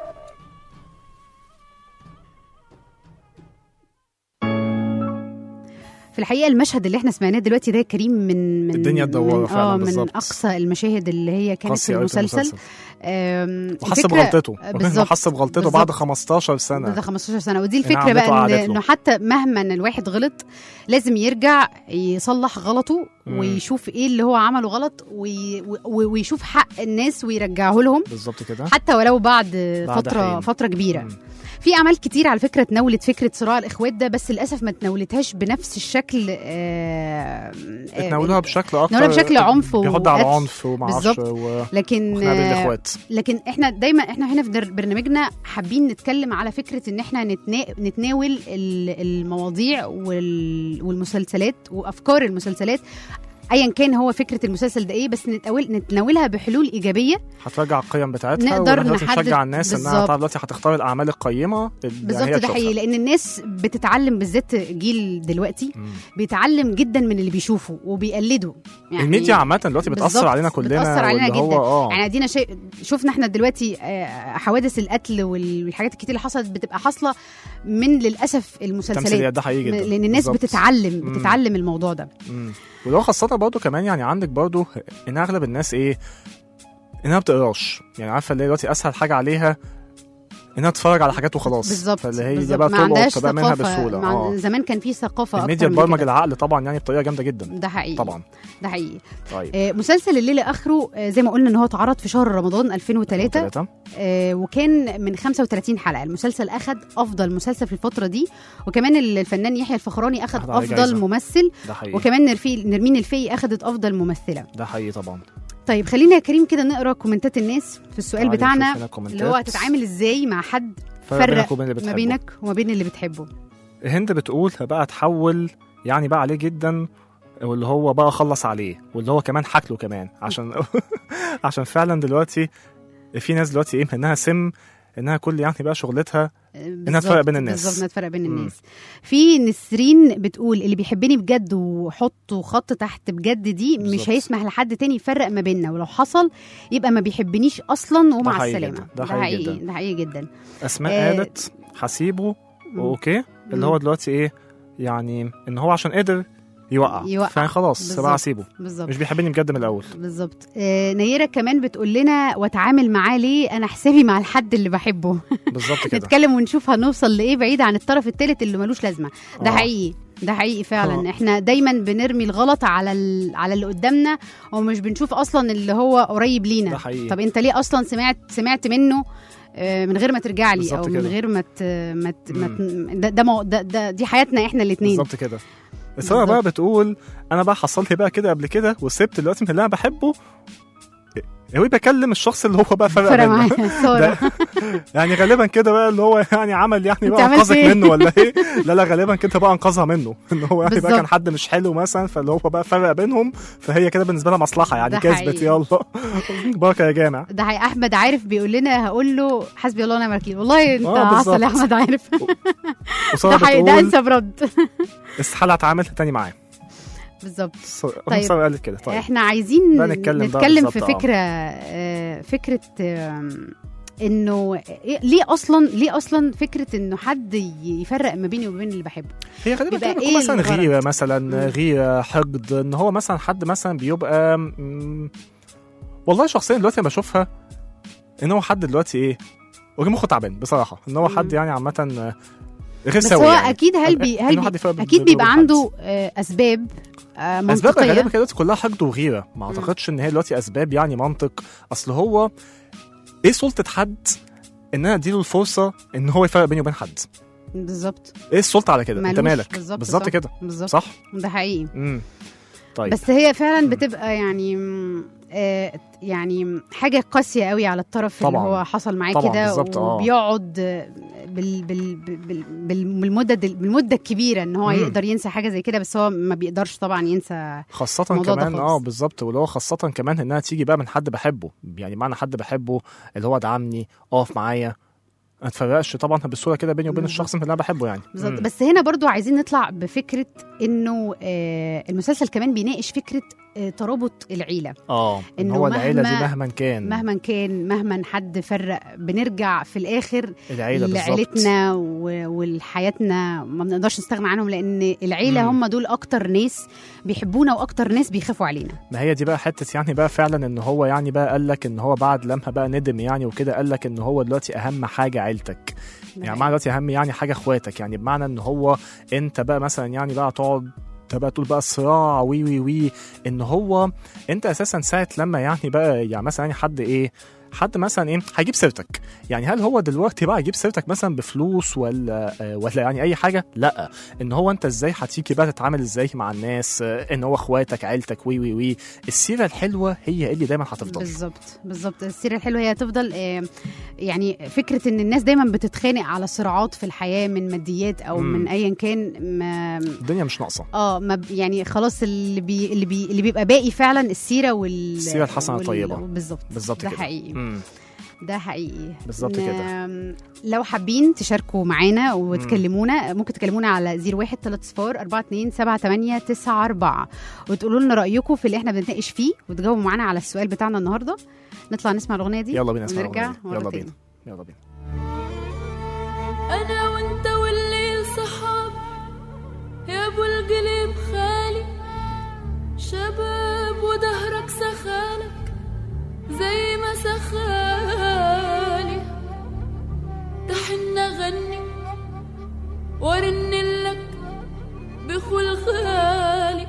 في الحقيقه المشهد اللي احنا سمعناه دلوقتي ده يا كريم من من الدنيا تدوره من فعلا اه من بالظبط. اقصى المشاهد اللي هي كانت في قاسي أوي في المسلسل المسلسل. آم، وحس الفكرة- بغلطته بالظبط وحس بغلطته بالظبط. بعد 15 سنة ده 15 سنه ودي إنها الفكره عملته بقى وقعدت إن له. انه حتى مهما إن الواحد غلط لازم يرجع يصلح غلطه مم. ويشوف ايه اللي هو عمله غلط وي... و- ويشوف حق الناس ويرجعه لهم بالظبط كده حتى ولو بعد, بعد فتره حين. فتره كبيره في اعمال كتير على فكره تناولت فكره صراع الاخوات ده بس للاسف ما تناولتهاش بنفس الشكل آه، آه، اتناولوها بشكل اكتر اتناولوها بشكل عنف بيحض على وقتل. عنف ومعرفش بالظبط. و... لكن وخناقة بين آه، الاخوات لكن احنا دايما احنا هنا في در- برنامجنا حابين نتكلم على فكره ان احنا نتنا... نتناول ال- المواضيع وال... والمسلسلات وافكار المسلسلات ايا كان هو فكره المسلسل ده ايه بس نتناول نتناولها بحلول ايجابيه هترجع القيم بتاعتها نقدر وإحنا دلوقتي نحدد- نشجع الناس انها بالظبط. تعرف دلوقتي هتختار الاعمال القيمه اللي بالظبط هي ده تشوفها. حقيقي لان الناس بتتعلم بالذات جيل دلوقتي بيتعلم جدا من اللي بيشوفه وبيقلده يعني الميديا عامه دلوقتي بتاثر بالظبط، علينا كلنا بتأثر علينا واللي جدا هو اه يعني ادينا شيء شفنا احنا دلوقتي آه، حوادث القتل وال- والحاجات الكتير اللي حصلت بتبقى حاصله من للاسف المسلسلات تمثيليات، ده حقيقي جدا. لان الناس بالظبط. بتتعلم مم. بتتعلم الموضوع ده مم. ولو خاصة برضه كمان يعني عندك برضه ان اغلب الناس ايه انها ما بتقراش يعني عارفه اللي هي دلوقتي اسهل حاجه عليها انها تتفرج على حاجات وخلاص بالظبط فاللي هي دي بالظبط. بقى ما عندهاش تلقط بقى منها ثقافة. بسهوله مع... اه زمان كان في ثقافه الميديا اكتر من تبرمج كده. العقل طبعا يعني بطريقه جامده جدا ده حقيقي طبعا ده حقيقي طيب آه مسلسل الليل اخره آه زي ما قلنا ان هو اتعرض في شهر رمضان 2003 ثلاثة آه وكان من 35 حلقه المسلسل اخذ افضل مسلسل في الفتره دي وكمان الفنان يحيى الفخراني اخذ أخذ عليه افضل جايزة. ممثل ده حقيقي وكمان نرفي نرمين الفقي اخذت افضل ممثله ده حقيقي طبعا طيب خلينا يا كريم كده نقرا كومنتات الناس في السؤال تعالي بتاعنا نشوف هنا كومنتات. اللي هو هتتعامل ازاي مع حد فرق فرق بينك وبين اللي ما بتحبه. بينك وما بين اللي بتحبه هند بتقول بقى تحول يعني بقى عليه جدا واللي هو بقى خلص عليه واللي هو كمان حكله كمان عشان عشان فعلا دلوقتي في ناس دلوقتي ايه انها سم انها كل يعني بقى شغلتها انها تفرق بين الناس بالظبط انها تفرق بين مم. الناس في نسرين بتقول اللي بيحبني بجد وحطوا خط تحت بجد دي بالظبط. مش هيسمح لحد تاني يفرق ما بيننا ولو حصل يبقى ما بيحبنيش اصلا ومع ده حقيقي السلامه جدا. ده حقيقي جدا. ده حقيقي جدا اسماء آه، قالت حسيبه مم. اوكي اللي مم. هو دلوقتي ايه يعني ان هو عشان قدر يوقع يوقع. فيعني خلاص بالظبط. بقى اسيبه بالظبط مش بيحبني بجد من الاول بالظبط آه نيره كمان بتقول لنا واتعامل معاه ليه انا حسابي مع الحد اللي بحبه بالظبط كده نتكلم ونشوف هنوصل لايه بعيد عن الطرف الثالث اللي ملوش لازمه ده آه. حقيقي ده حقيقي فعلا آه. احنا دايما بنرمي الغلط على ال... على اللي قدامنا ومش بنشوف اصلا اللي هو قريب لينا ده حقيقي. طب انت ليه اصلا سمعت سمعت منه آه، من غير ما ترجع لي بالظبط او من كده. غير ما ت... ما, ت... ما ت... ده ده, مو... ده ده دي حياتنا احنا الاثنين بالظبط كده السارة بقى بتقول انا بقى حصل لي بقى كده قبل كده وسبت دلوقتي من اللي انا بحبه هو بكلم الشخص اللي هو بقى فرق فرق بيننا. معايا سارة ده- يعني غالبا كده بقى اللي هو يعني عمل يعني انت بقى عملت انقذك ايه؟ منه ولا ايه لا لا غالبا كده بقى انقذها منه ان هو يعني بقى بالظبط. كان حد مش حلو مثلا فاللي هو بقى فرق بينهم فهي كده بالنسبه لها مصلحه يعني ده كسبت حقيقي. يلا بركه يا جامع ده حقيقي. احمد عارف بيقول لنا هقول له حسبي الله ونعم الوكيل والله انت آه، عسل يا بالظبط. احمد عارف وساره ده حقيقي ده بتقول انسب رد استحاله اتعامل تاني معاه بالظبط طيب. طيب. ساره قالت كده طيب احنا عايزين بقى نتكلم بقى نتكلم في بالظبط، آه. فكره آه، فكره آم، انه إيه- ليه اصلا ليه اصلا فكره انه حد ي- يفرق ما بيني وما بين اللي بحبه هي غالبا بيبقى كده إيه بيكون مثلا الغرض؟ غيره مثلا مم. غيره حقد ان هو مثلا حد مثلا بيبقى مم، والله شخصيا دلوقتي انا بشوفها ان هو حد دلوقتي ايه وجه مخه تعبان بصراحه ان هو حد يعني عامه آه، غير بس سوي هو يعني. اكيد هل بي هل إنه حد بي يفرق اكيد بين- بيبقى بين حد. عنده آه، اسباب آه، اسباب منطقيه غالبا كده دلوقتي كلها حقد وغيره ما اعتقدش ان هي دلوقتي اسباب يعني منطق اصل هو ايه سلطه حد ان انا اديله الفرصه ان هو يفرق بيني وبين حد بالظبط ايه السلطه على كده انت مالوش. مالك بالظبط بالظبط صح. كده بالظبط صح ده حقيقي امم طيب بس هي فعلا بتبقى يعني م، آه، يعني حاجه قاسيه قوي على الطرف طبعاً. اللي هو حصل معاه طبعاً، كده بالظبط، آه. وبيقعد آه، بال بال بال بال بالمده بالمده الكبيره ان هو مم. يقدر ينسى حاجه زي كده بس هو ما بيقدرش طبعا ينسى خاصة الموضوع ده كمان خالص. اه بالظبط واللي هو خاصة كمان انها تيجي بقى من حد بحبه يعني معنى حد بحبه اللي هو دعمني اقف معايا ما تفرقش طبعا بسهولة كده بيني وبين الشخص اللي انا بحبه يعني بالظبط مم. بس هنا برضو عايزين نطلع بفكره انه آه المسلسل كمان بيناقش فكره آه ترابط العيله اه ان إنه هو العيلة دي مهما- مهما كان مهما كان مهما حد فرق بنرجع في الاخر العيلة بالظبط لعيلتنا و- ولحياتنا ما بنقدرش نستغنى عنهم لان العيله مم. هم دول اكتر ناس بيحبونا واكتر ناس بيخافوا علينا ما هي دي بقى حتة يعني بقى فعلا ان هو يعني بقى قال لك ان هو بعد لما بقى ندم يعني وكده قال لك ان هو دلوقتي اهم حاجة عيلتك يعني معنى دلوقتي اهم يعني حاجه اخواتك يعني بمعنى ان هو انت بقى مثلا يعني بقى تقعد انت بقى تقول بقى الصراع وي وي وي ان هو انت اساسا ساعه لما يعني بقى يعني مثلا يعني حد ايه حد مثلا ايه هيجيب سيرتك يعني هل هو دلوقتي بقى يجيب سيرتك مثلا بفلوس ولا آه، ولا يعني اي حاجه لا ان هو انت ازاي هتيجي بقى تتعامل ازاي مع الناس آه، ان هو اخواتك عيلتك وي وي وي السيره الحلوه هي اللي دايما هتفضل بالظبط بالظبط السيره الحلوه هي هتفضل آه، يعني فكره ان الناس دايما بتتخانق على صراعات في الحياه من ماديات او مم. من ايا كان ما الدنيا مش ناقصه اه ما ب- يعني خلاص اللي بي اللي بي اللي بيبقى باقي فعلا السيره وال السيرة الحسنة وال- الطيبة. بالظبط بالظبط ده كده حقيقي مم. ده حقيقي بالظبط ن- كده. لو حابين تشاركوا معانا وتكلمونا ممكن تكلمونا على 01 3 صفار 42 78 94 وتقولوا لنا رايكم في اللي احنا بنتناقش فيه وتجاوبوا معانا على السؤال بتاعنا النهارده نطلع نسمع الاغنيه دي يلا بينا نسمع ونرجع الأغنية دي. مرة يلا تاني. بينا يلا بينا انا وانت والليل صحاب يا ابو القلب خالي شباب ودهرك سخالك زي ما سخالي وارن لك بخول خالي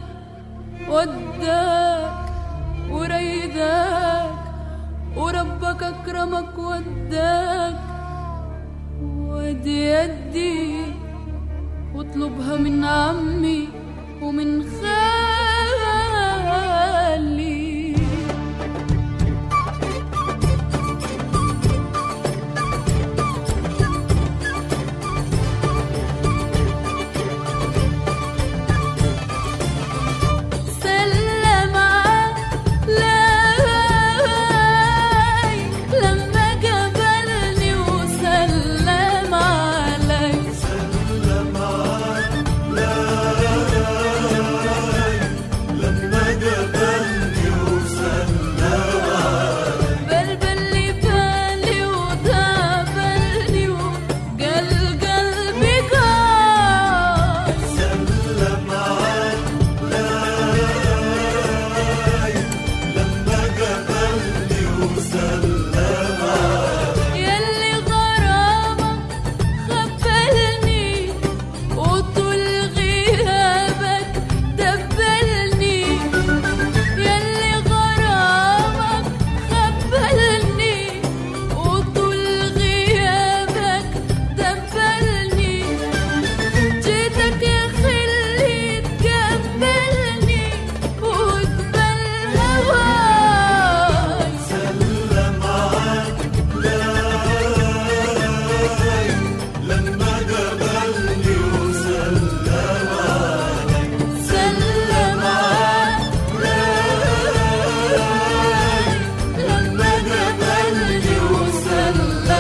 وداك وريداك وربك اكرمك وداك ودي يدي واطلبها من عمي ومن خالي سلم علي لما قبلني وسلم علي سلم لما قبلني وسلم بلبلي بالي ودابلني وقل قلبي قال سلم لما قبلني وسلم يلي غرامك خبلني وطول غيابك دبلني يلي غرامك خبلني وطول غيابك دبلني جيتك يا خلي تقبلني وتقبل هواي سلم لما قبلني وسلم سلم لما قبلني وسلم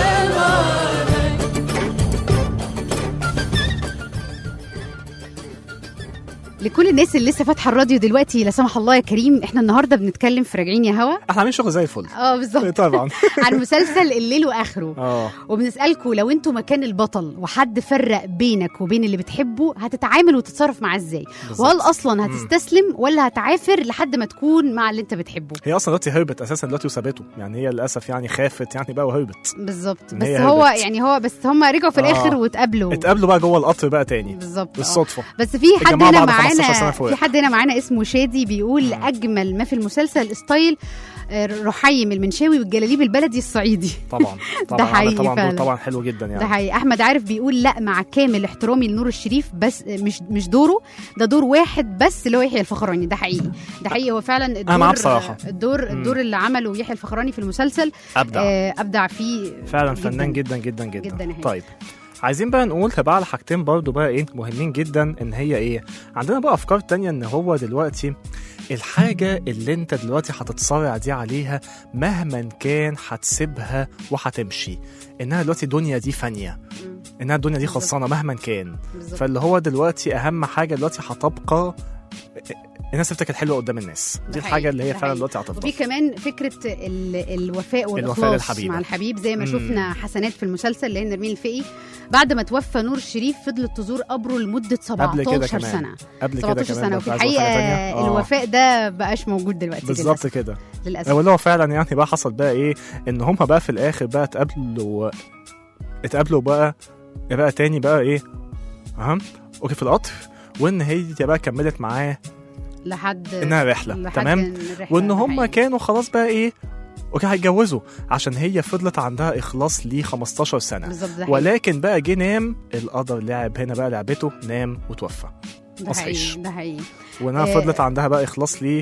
لكل الناس اللي لسه فاتحه الراديو دلوقتي لا سمح الله يا كريم احنا النهارده بنتكلم في راجعين يا هوا احنا عاملين شغل زي الفل اه بالظبط طبعا عن مسلسل الليل واخره اه وبنسالكم لو انتوا مكان البطل وحد فرق بينك وبين اللي بتحبه هتتعامل وتتصرف معاه ازاي بالظبط. وهل اصلا هتستسلم ولا هتعافر لحد ما تكون مع اللي انت بتحبه هي اصلا دلوقتي هربت اساسا دلوقتي وسابته يعني هي للاسف يعني خافت يعني بقى وهربت بالظبط إن بس هي هو هربت. يعني هو بس هم رجعوا في الاخر آه. واتقابلوا اتقابلوا بقى جوه القطر بقى تاني بالظبط آه. بالصدفه بس في حد الجماعة هنا بعد 15 سنة معانا فوق. في حد هنا معانا اسمه شادي بيقول اجمل ما في المسلسل ستايل آه، رحيم المنشاوي والجلاليب البلدي الصعيدي طبعا طبعا ده عمل حقيقي طبعا فعلا. دور طبعا حلو جدا يعني ده حقيقي احمد عارف بيقول لا مع كامل احترامي لنور الشريف بس مش مش دوره ده دور واحد بس اللي هو يحيى الفخراني ده حقيقي ده حقيقي هو فعلا الدور معاه بصراحة. الدور مم. الدور اللي عمله يحيى الفخراني في المسلسل أبدع. آه ابدع فيه فعلا فنان جدا جدا جدا, جدا يحيى. طيب عايزين بقى نقول بقى على حاجتين برضو بقى ايه مهمين جدا ان هي ايه عندنا بقى افكار تانية ان هو دلوقتي الحاجة اللي انت دلوقتي هتتصارع دي عليها مهما كان هتسيبها وهتمشي انها دلوقتي الدنيا دي فانية انها الدنيا دي خلصانة مهما كان بالظبط. فاللي هو دلوقتي اهم حاجة دلوقتي هتبقى الناس تفتكر حلوة قدام الناس دي ده الحاجة حقيقي، اللي هي ده فعلا حقيقي. دلوقتي هتفضل وفي كمان فكره ال... الوفاء والاخلاص الوفاء للحبيبة. مع الحبيب زي ما مم. شفنا حسنات في المسلسل اللي هي نرمين الفقي بعد ما توفى نور الشريف فضلت تزور قبره لمده قبل كده 17 كمان. سنه قبل كده 17 كمان سنه ده وفي عايز أقول الحقيقه حاجة تانية. آه. الوفاء ده بقاش موجود دلوقتي بالظبط للأسف. كده للاسف واللي هو فعلا يعني بقى حصل بقى ايه ان هما بقى في الاخر بقى اتقابلوا اتقابلوا بقى بقى تاني بقى ايه اهم اوكي في القطر وان هي بقى كملت معاه لحد انها رحله لحد تمام الرحلة، وان ده هما حقيقي. كانوا خلاص بقى ايه اوكي هيتجوزوا عشان هي فضلت عندها اخلاص ليه 15 سنه بالظبط ده حقيقي. ولكن بقى جه نام القدر لعب هنا بقى لعبته نام وتوفى ده ما صحيش حقيقي ده حقيقي وانها آه، فضلت عندها بقى اخلاص ليه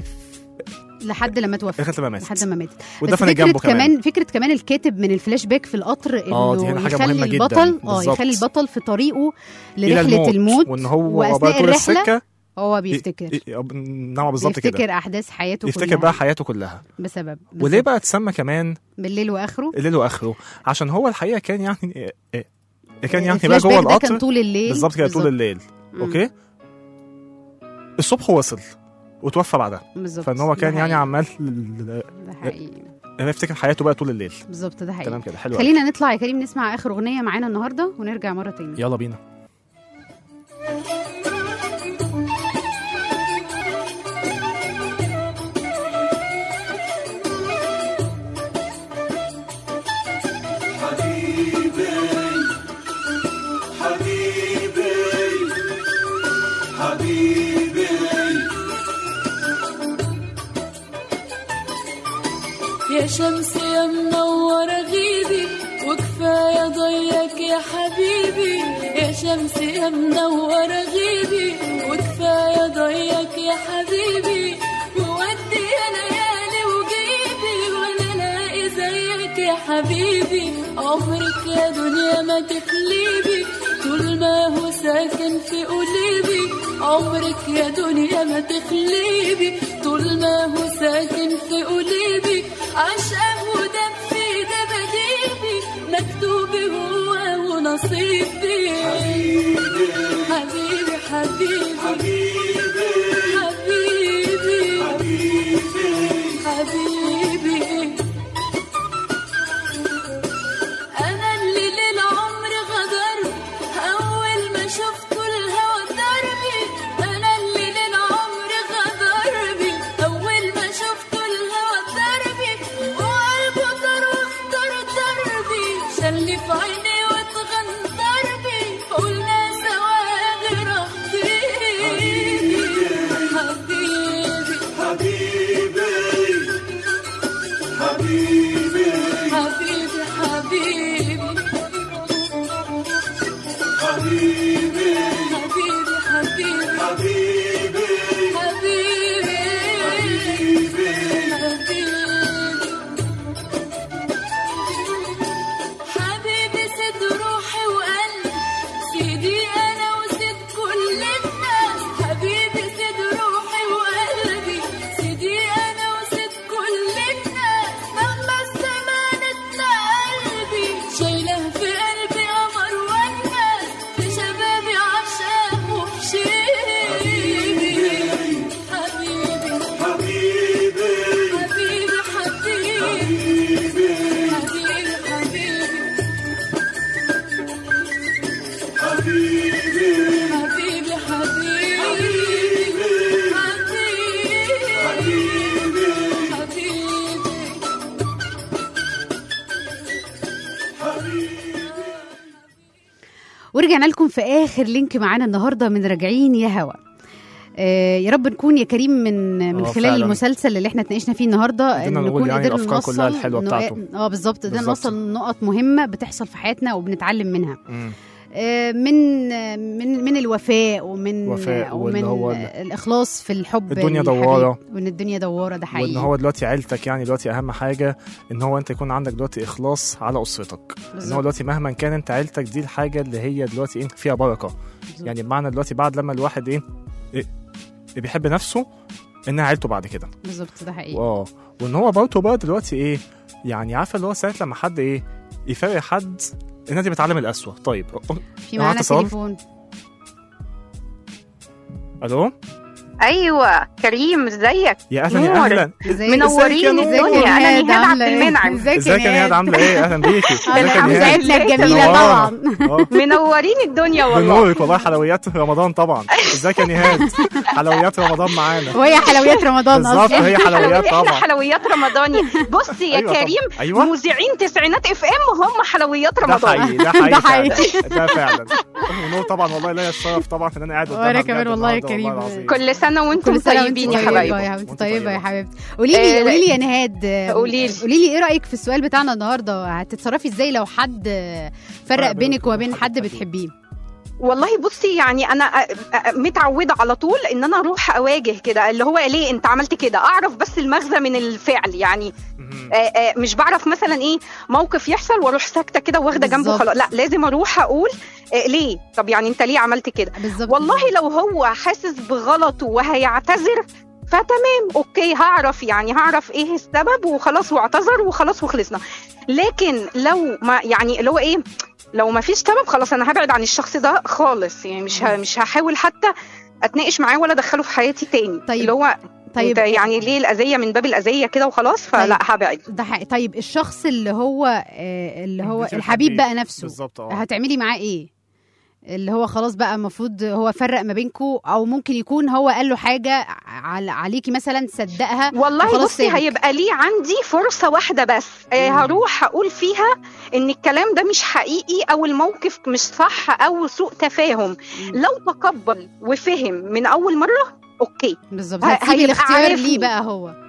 لحد لما توفى لغايه لما ماتت لحد ما ماتت واتدفنت بس فكرة جنبه كمان. كمان فكره كمان الكاتب من الفلاش باك في القطر آه، انه دي هنا حاجة يخلي مهمة جداً. البطل اه بالظبط. يخلي البطل في طريقه إلى لرحله الموت, وان هو بقى واثناء طول الرحله السكه هو بيفتكر ي- ي- نعم بالظبط كده بيفتكر احداث حياته يفتكر كلها بقى حياته كلها بسبب وليه بقى اتسمى كمان بالليل واخره الليل واخره عشان هو الحقيقه كان يعني إيه- إيه- كان يعني بقى الفلاش جوه باك ده القطر كان طول الليل بالظبط كده طول بالظبط. الليل مم. اوكي الصبح وصل وتوفى بعدها بالظبط فان هو ده كان يعني حقيقي. عمال ده حقيقي يفتكر حياته بقى طول الليل بالظبط ده حقيقي تمام كده حلو أوي. خلينا نطلع يا كريم نسمع اخر اغنيه معانا النهارده ونرجع مره تاني يلا بينا حبيبي حبيبي يا شمس يا منورة غيبي وكفاية ضيك يا حبيبي يا شمس يا منورة غيبي وكفاية ضيك يا حبيبي وودي يا ليالي وجيبي وانا الاقي زيك يا حبيبي عمرك يا دنيا ما تخليبي طول ما هو ساكن في قلبي عمرك يا دنيا ما تخليبي طول ما هو ساكن في قلبي عشقه ودم في دباديبي مكتوبي هو ونصيبي حبيبي حبيبي حبيبي حبيبي أنا اللي للعمر غدر أول ما شفته الهوى دربي أنا اللي للعمر غدر بي أول ما شفته الهوى دربي وقلبه طار واختار دربي شلي في عيني واتغندر بي قلنا سوا غير حبيبي حبيبي حبيبي حبيبي حبيبي حبيبي حبيبي حبيبي حبيبي حبيبي حبيبي سد روحي وقلبي سيدي انا وسيد كل الناس حبيبي سد روحي وقلبي سيدي انا وسيد كل الناس مهما الزمان قلبي شايله في قلبي قمر والناس في شبابي عشاق وفي شيبي حبيبي حبيبي حبيبي حبيبي حبيبي حبيبي حبيبي حبيبي حبيبي حبيبي حبيبي ورجعنا لكم في اخر لينك معانا النهارده من راجعين يا هوا آه يا رب نكون يا كريم من من آه، خلال فعلاً. المسلسل اللي احنا اتناقشنا فيه النهارده قدرنا نقول يعني الأفكار كلها الحلوة نق- بتاعته. اه بالظبط قدرنا بالظبط. نوصل نقط مهمه بتحصل في حياتنا وبنتعلم منها مم. آه، من آه، من من الوفاء ومن وفاء، واللي ومن هو ال- الاخلاص في الحب الدنيا الحبيب، دوارة. وان الدنيا دواره ده حقيقي وان هو دلوقتي عيلتك يعني دلوقتي اهم حاجه ان هو انت يكون عندك دلوقتي اخلاص على اسرتك ان بالظبط. هو دلوقتي مهما كان انت عيلتك دي الحاجه اللي هي دلوقتي ايه فيها بركه يعني بمعنى دلوقتي بعد لما الواحد ايه, إيه بيحب نفسه انها عيلته بعد كده بالظبط ده حقيقي اه وان هو برضه بقى دلوقتي ايه يعني عارفه اللي هو ساعه لما حد ايه يفرق حد الناس دي بتعلم القسوه طيب في معانا اتصال؟ تليفون الو ايوه كريم ازيك يا اهلا يا نور. اهلا منورين الدنيا انا نهاد عبد المنعم ازيك يا نهاد عامله ايه اهلا بيكي ازيك يا الحمد نهاد؟ لله الجميلة منورة. آه. منورين الدنيا والله بنورك والله حلويات رمضان طبعا ازيك يا نهاد حلويات رمضان معانا وهي حلويات رمضان بالظبط أصلاً. هي حلويات احنا طبعا حلويات رمضاني بص يا أيوة طبعا. كريم أيوة. مذيعين تسعينات اف ام هم حلويات ده رمضان حقيقي ده حقيقي ده حقيقي. فعلا. ده فعلا ونور طبعا والله ليا الشرف طبعا ان انا قاعد قدامها وانا بجد كمان والله يا النهاردة كريم العظيم. كل سنه وانتم كل سنه وانت طيبين يا طيبه حبايبي يا حبيبتي وانت طيبه طيبة. يا حبيبتي قولي لي آه، قولي لي يا نهاد قولي لي. قولي لي ايه رايك في السؤال بتاعنا النهارده هتتصرفي ازاي لو حد فرق فرق بينك بينك وبين وبين حد حد بتحبيه والله بصي يعني انا أ- أ- متعوده على طول ان انا اروح اواجه كده اللي هو ليه انت عملت كده اعرف بس المغزى من الفعل يعني مهم. آه، آه، مش بعرف مثلا ايه موقف يحصل واروح ساكته كده واخده جنبه بالظبط. خلاص لا لازم اروح اقول آه، ليه طب يعني انت ليه عملت كده بالظبط والله لو هو حاسس بغلطه وهيعتذر فتمام اوكي هعرف يعني هعرف ايه السبب وخلاص واعتذر وخلاص وخلصنا لكن لو ما يعني اللي هو ايه لو ما فيش سبب خلاص انا هبعد عن الشخص ده خالص يعني مش ه- مش هحاول حتى اتناقش معاه ولا ادخله في حياتي تاني طيب. اللي هو طيب. طيب يعني ليه الاذيه من باب الاذيه كده وخلاص فلا طيب. هبعد ده حقيقي. طيب الشخص اللي هو آه، اللي هو انت الحبيب بتحبيه. بقى نفسه بالظبط اه هتعملي معاه ايه اللي هو خلاص بقى المفروض هو فرق ما بينكم او ممكن يكون هو قال له حاجه على عليكي مثلا صدقها والله وخلاص بصي سابك. هيبقى ليه عندي فرصة واحدة بس آه هروح أقول فيها إن الكلام ده مش حقيقي أو الموقف مش صح أو سوء تفاهم لو تقبل وفهم من أول مرة أوكي بالظبط ه- هتسيبي هيبقى الاختيار عارفني. ليه بقى هو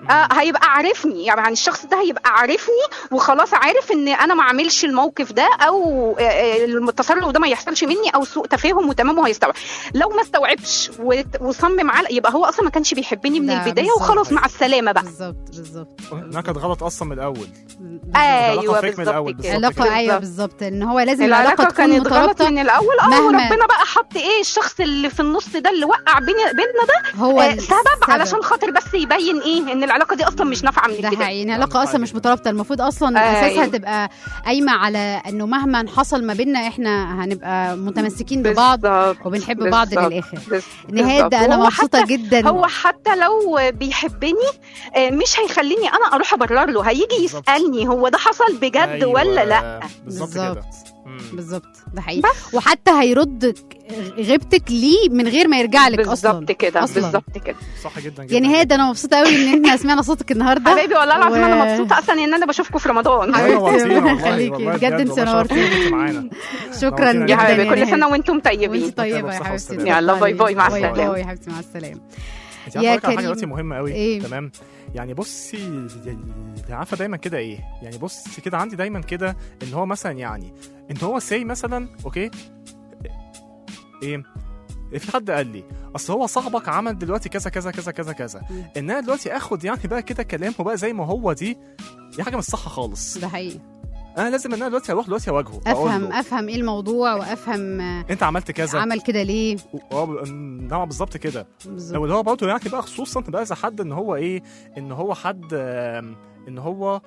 آه هيبقى عارفني يعني الشخص ده هيبقى عارفني وخلاص عارف ان انا ما اعملش الموقف ده او آه، آه، التصرف ده ما يحصلش مني او سوء تفاهم وتمام وهيستوعب لو ما استوعبش وت- وصمم على يبقى هو اصلا ما كانش بيحبني من لا، البدايه بالظبط. وخلاص مع السلامه بقى بالظبط بالظبط انها كانت غلط اصلا من الاول ايوه فيك من الأول، بالظبط كده علاقة ايوه بالظبط ان هو لازم العلاقه العلاقة تكون كانت غلط مترابطة من الاول اه مهما- وربنا بقى حط ايه الشخص اللي في النص ده اللي وقع بين بيننا ده هو آه، السبب. سبب علشان خاطر بس يبين ايه ان العلاقه دي اصلا مش نافعه من ده البدايه حقيقي العلاقة اصلا مش مترابطة المفروض اصلا أيوة. اساسها تبقى قايمة على انه مهما حصل ما بيننا احنا هنبقى متمسكين ببعض وبنحب بعض بالظبط. للاخر بس- نهاد بالظبط. انا وهو مبسوطة حتى- جدا هو حتى لو بيحبني آه، مش هيخليني انا اروح ابرر له هيجي يسالني هو ده حصل بجد أيوة، ولا لا بالظبط كده بالظبط ده حقيقي وحتى هيرد غيبتك ليه من غير ما يرجع لك اصلا بالظبط كده أصلاً. بالظبط كده صح جدا جدا يا نهاد انا مبسوطه قوي ان احنا سمعنا صوتك النهارده حبايبي والله العظيم و- انا مبسوطه اصلا ان انا بشوفكم في رمضان حبيبتي ربنا يخليكي بجد انت نورتيني معانا شكرا يا جدا حبيبي يا كل نهاد. سنه وانتم طيبين وانت طيبه يا حبيبتي يلا باي باي مع باي السلامه باي يا حبيبتي مع السلامه انت يا عارفه أقولك على حاجه كريم. دلوقتي مهمه قوي إيه؟ تمام يعني بصي يعني عارفه دايما كده ايه يعني بصي كده عندي دايما كده ان هو مثلا يعني ان هو سي مثلا اوكي ايه في حد قال لي اصل هو صاحبك عمل دلوقتي كذا كذا كذا كذا كذا ان انا دلوقتي اخد يعني بقى كده كلامه بقى زي ما هو دي دي حاجه مش صح خالص ده حقيقي انا لازم ان انا دلوقتي اروح دلوقتي اواجهه أقول افهم له افهم ايه الموضوع وافهم آه، انت عملت كذا عمل كده ليه اه ب- نعم بالظبط كده بالظبط. او اللي هو برضه يعني بقى خصوصا بقى اذا حد ان هو ايه ان هو حد آم، ان هو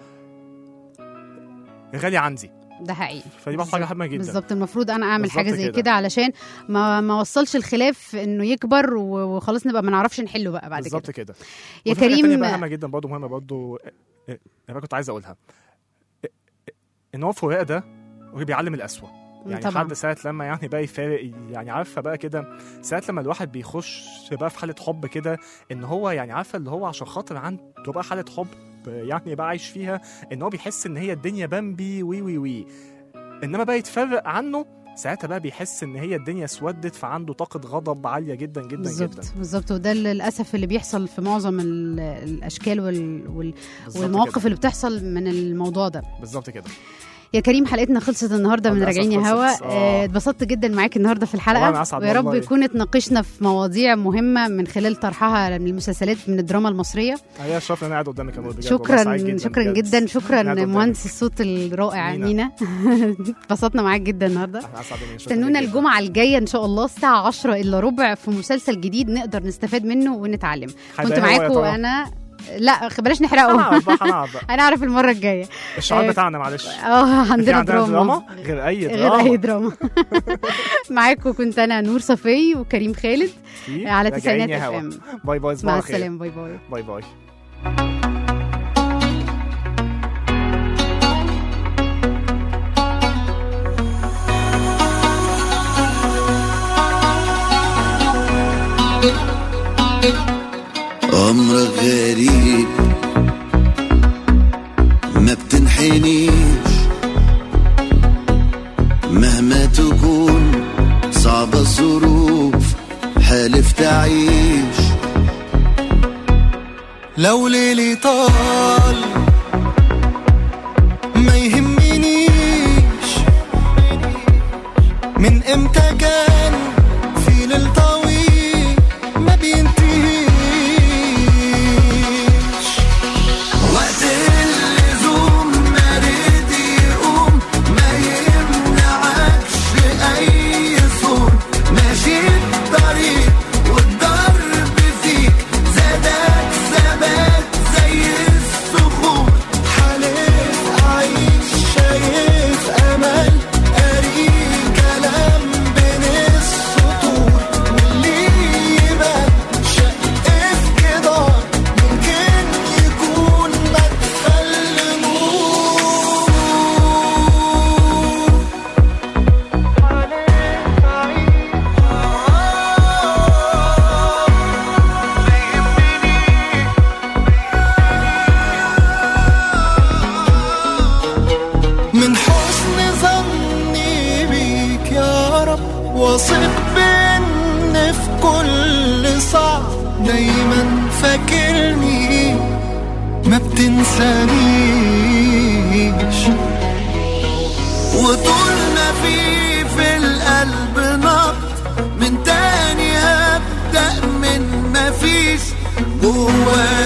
غالي عندي ده حقيقي فدي برضه حاجه مهمه جدا بالظبط المفروض انا اعمل بالظبط حاجه زي كده. كده علشان ما ما وصلش الخلاف انه يكبر و- وخلاص نبقى ما نعرفش نحله بقى بعد بالظبط كده كده يا وفي حاجة تانية كريم بقى مهمه جدا برضه مهمه برضه آه، آه، انا كنت عايز اقولها آه، آه، ان هو فوق ده هو بيعلم الاسوأ يعني طبعاً. حد ساعة لما يعني بقى يفارق يعني عارفة بقى كده ساعة لما الواحد بيخش بقى في حالة حب كده ان هو يعني عارفة اللي هو عشان خاطر عنده بقى حالة حب يعني بقى عايش فيها ان هو بيحس ان هي الدنيا بامبي وي وي وي انما بقى يتفرق عنه ساعتها بقى بيحس ان هي الدنيا اسودت فعنده طاقة غضب عالية جدا جدا بالظبط جدا بالظبط وده اللي للاسف اللي بيحصل في معظم ال- الاشكال وال... وال... بالظبط والمواقف كده. اللي بتحصل من الموضوع ده بالظبط كده يا كريم حلقتنا خلصت النهارده من للأسف راجعين يا هوا خلصت. آه. آه، اتبسطت جدا معاك النهارده في والله أنا الحلقه أسعد ويا رب والله. يكون اتناقشنا في مواضيع مهمه من خلال طرحها من المسلسلات من الدراما المصريه هي شرف ان انا قاعد قدامك يا نور بجد والله سعيد شكرا جدا شكرا بجد. جدا شكرا قاعد قدامك. مهندس الصوت الرائع مينا. مينا اتبسطنا معاك جدا النهارده أنا أسعد مني. شكراً استنونا جداً. الجمعه الجايه ان شاء الله الساعه 10 الا ربع في مسلسل جديد نقدر نستفاد منه ونتعلم كنت هيبقى إيه هو يا معاكم ترى؟ انا لا خ- بلاش نحرقه هنعرف بقى هنعرف بقى هنعرف المره الجايه الشعار آه، بتاعنا معلش اه في عندنا دراما غير اي غير دراما اي دراما معاكم كنت انا نور صفي وكريم خالد في على راجعين تسعينات يا اف هوا. ام باي باي صباح مع الخير. السلامه باي باي باي باي أمرك غريب ما بتنحنيش مهما تكون صعبة الظروف حالف تعيش لو ليلي طال ما يهمنيش من امتى كان في ليل طويل ما بينتهيش وقت اللزوم ما رد يقوم ما يمنعكش اي صوت ماشي الطريق والضرب فيك زادك ثبات زي الصخور حالف اعيش شايف امل قاري كلام بين السطور واللي يبان شق في جدار ممكن يكون مدخل نور من حسن ظني بيك يا رب واثق بان في كل صعب دايما فاكرني ما بتنسانيش وطول ما في في القلب نبض من تاني هبدأ من ما فيش جوايا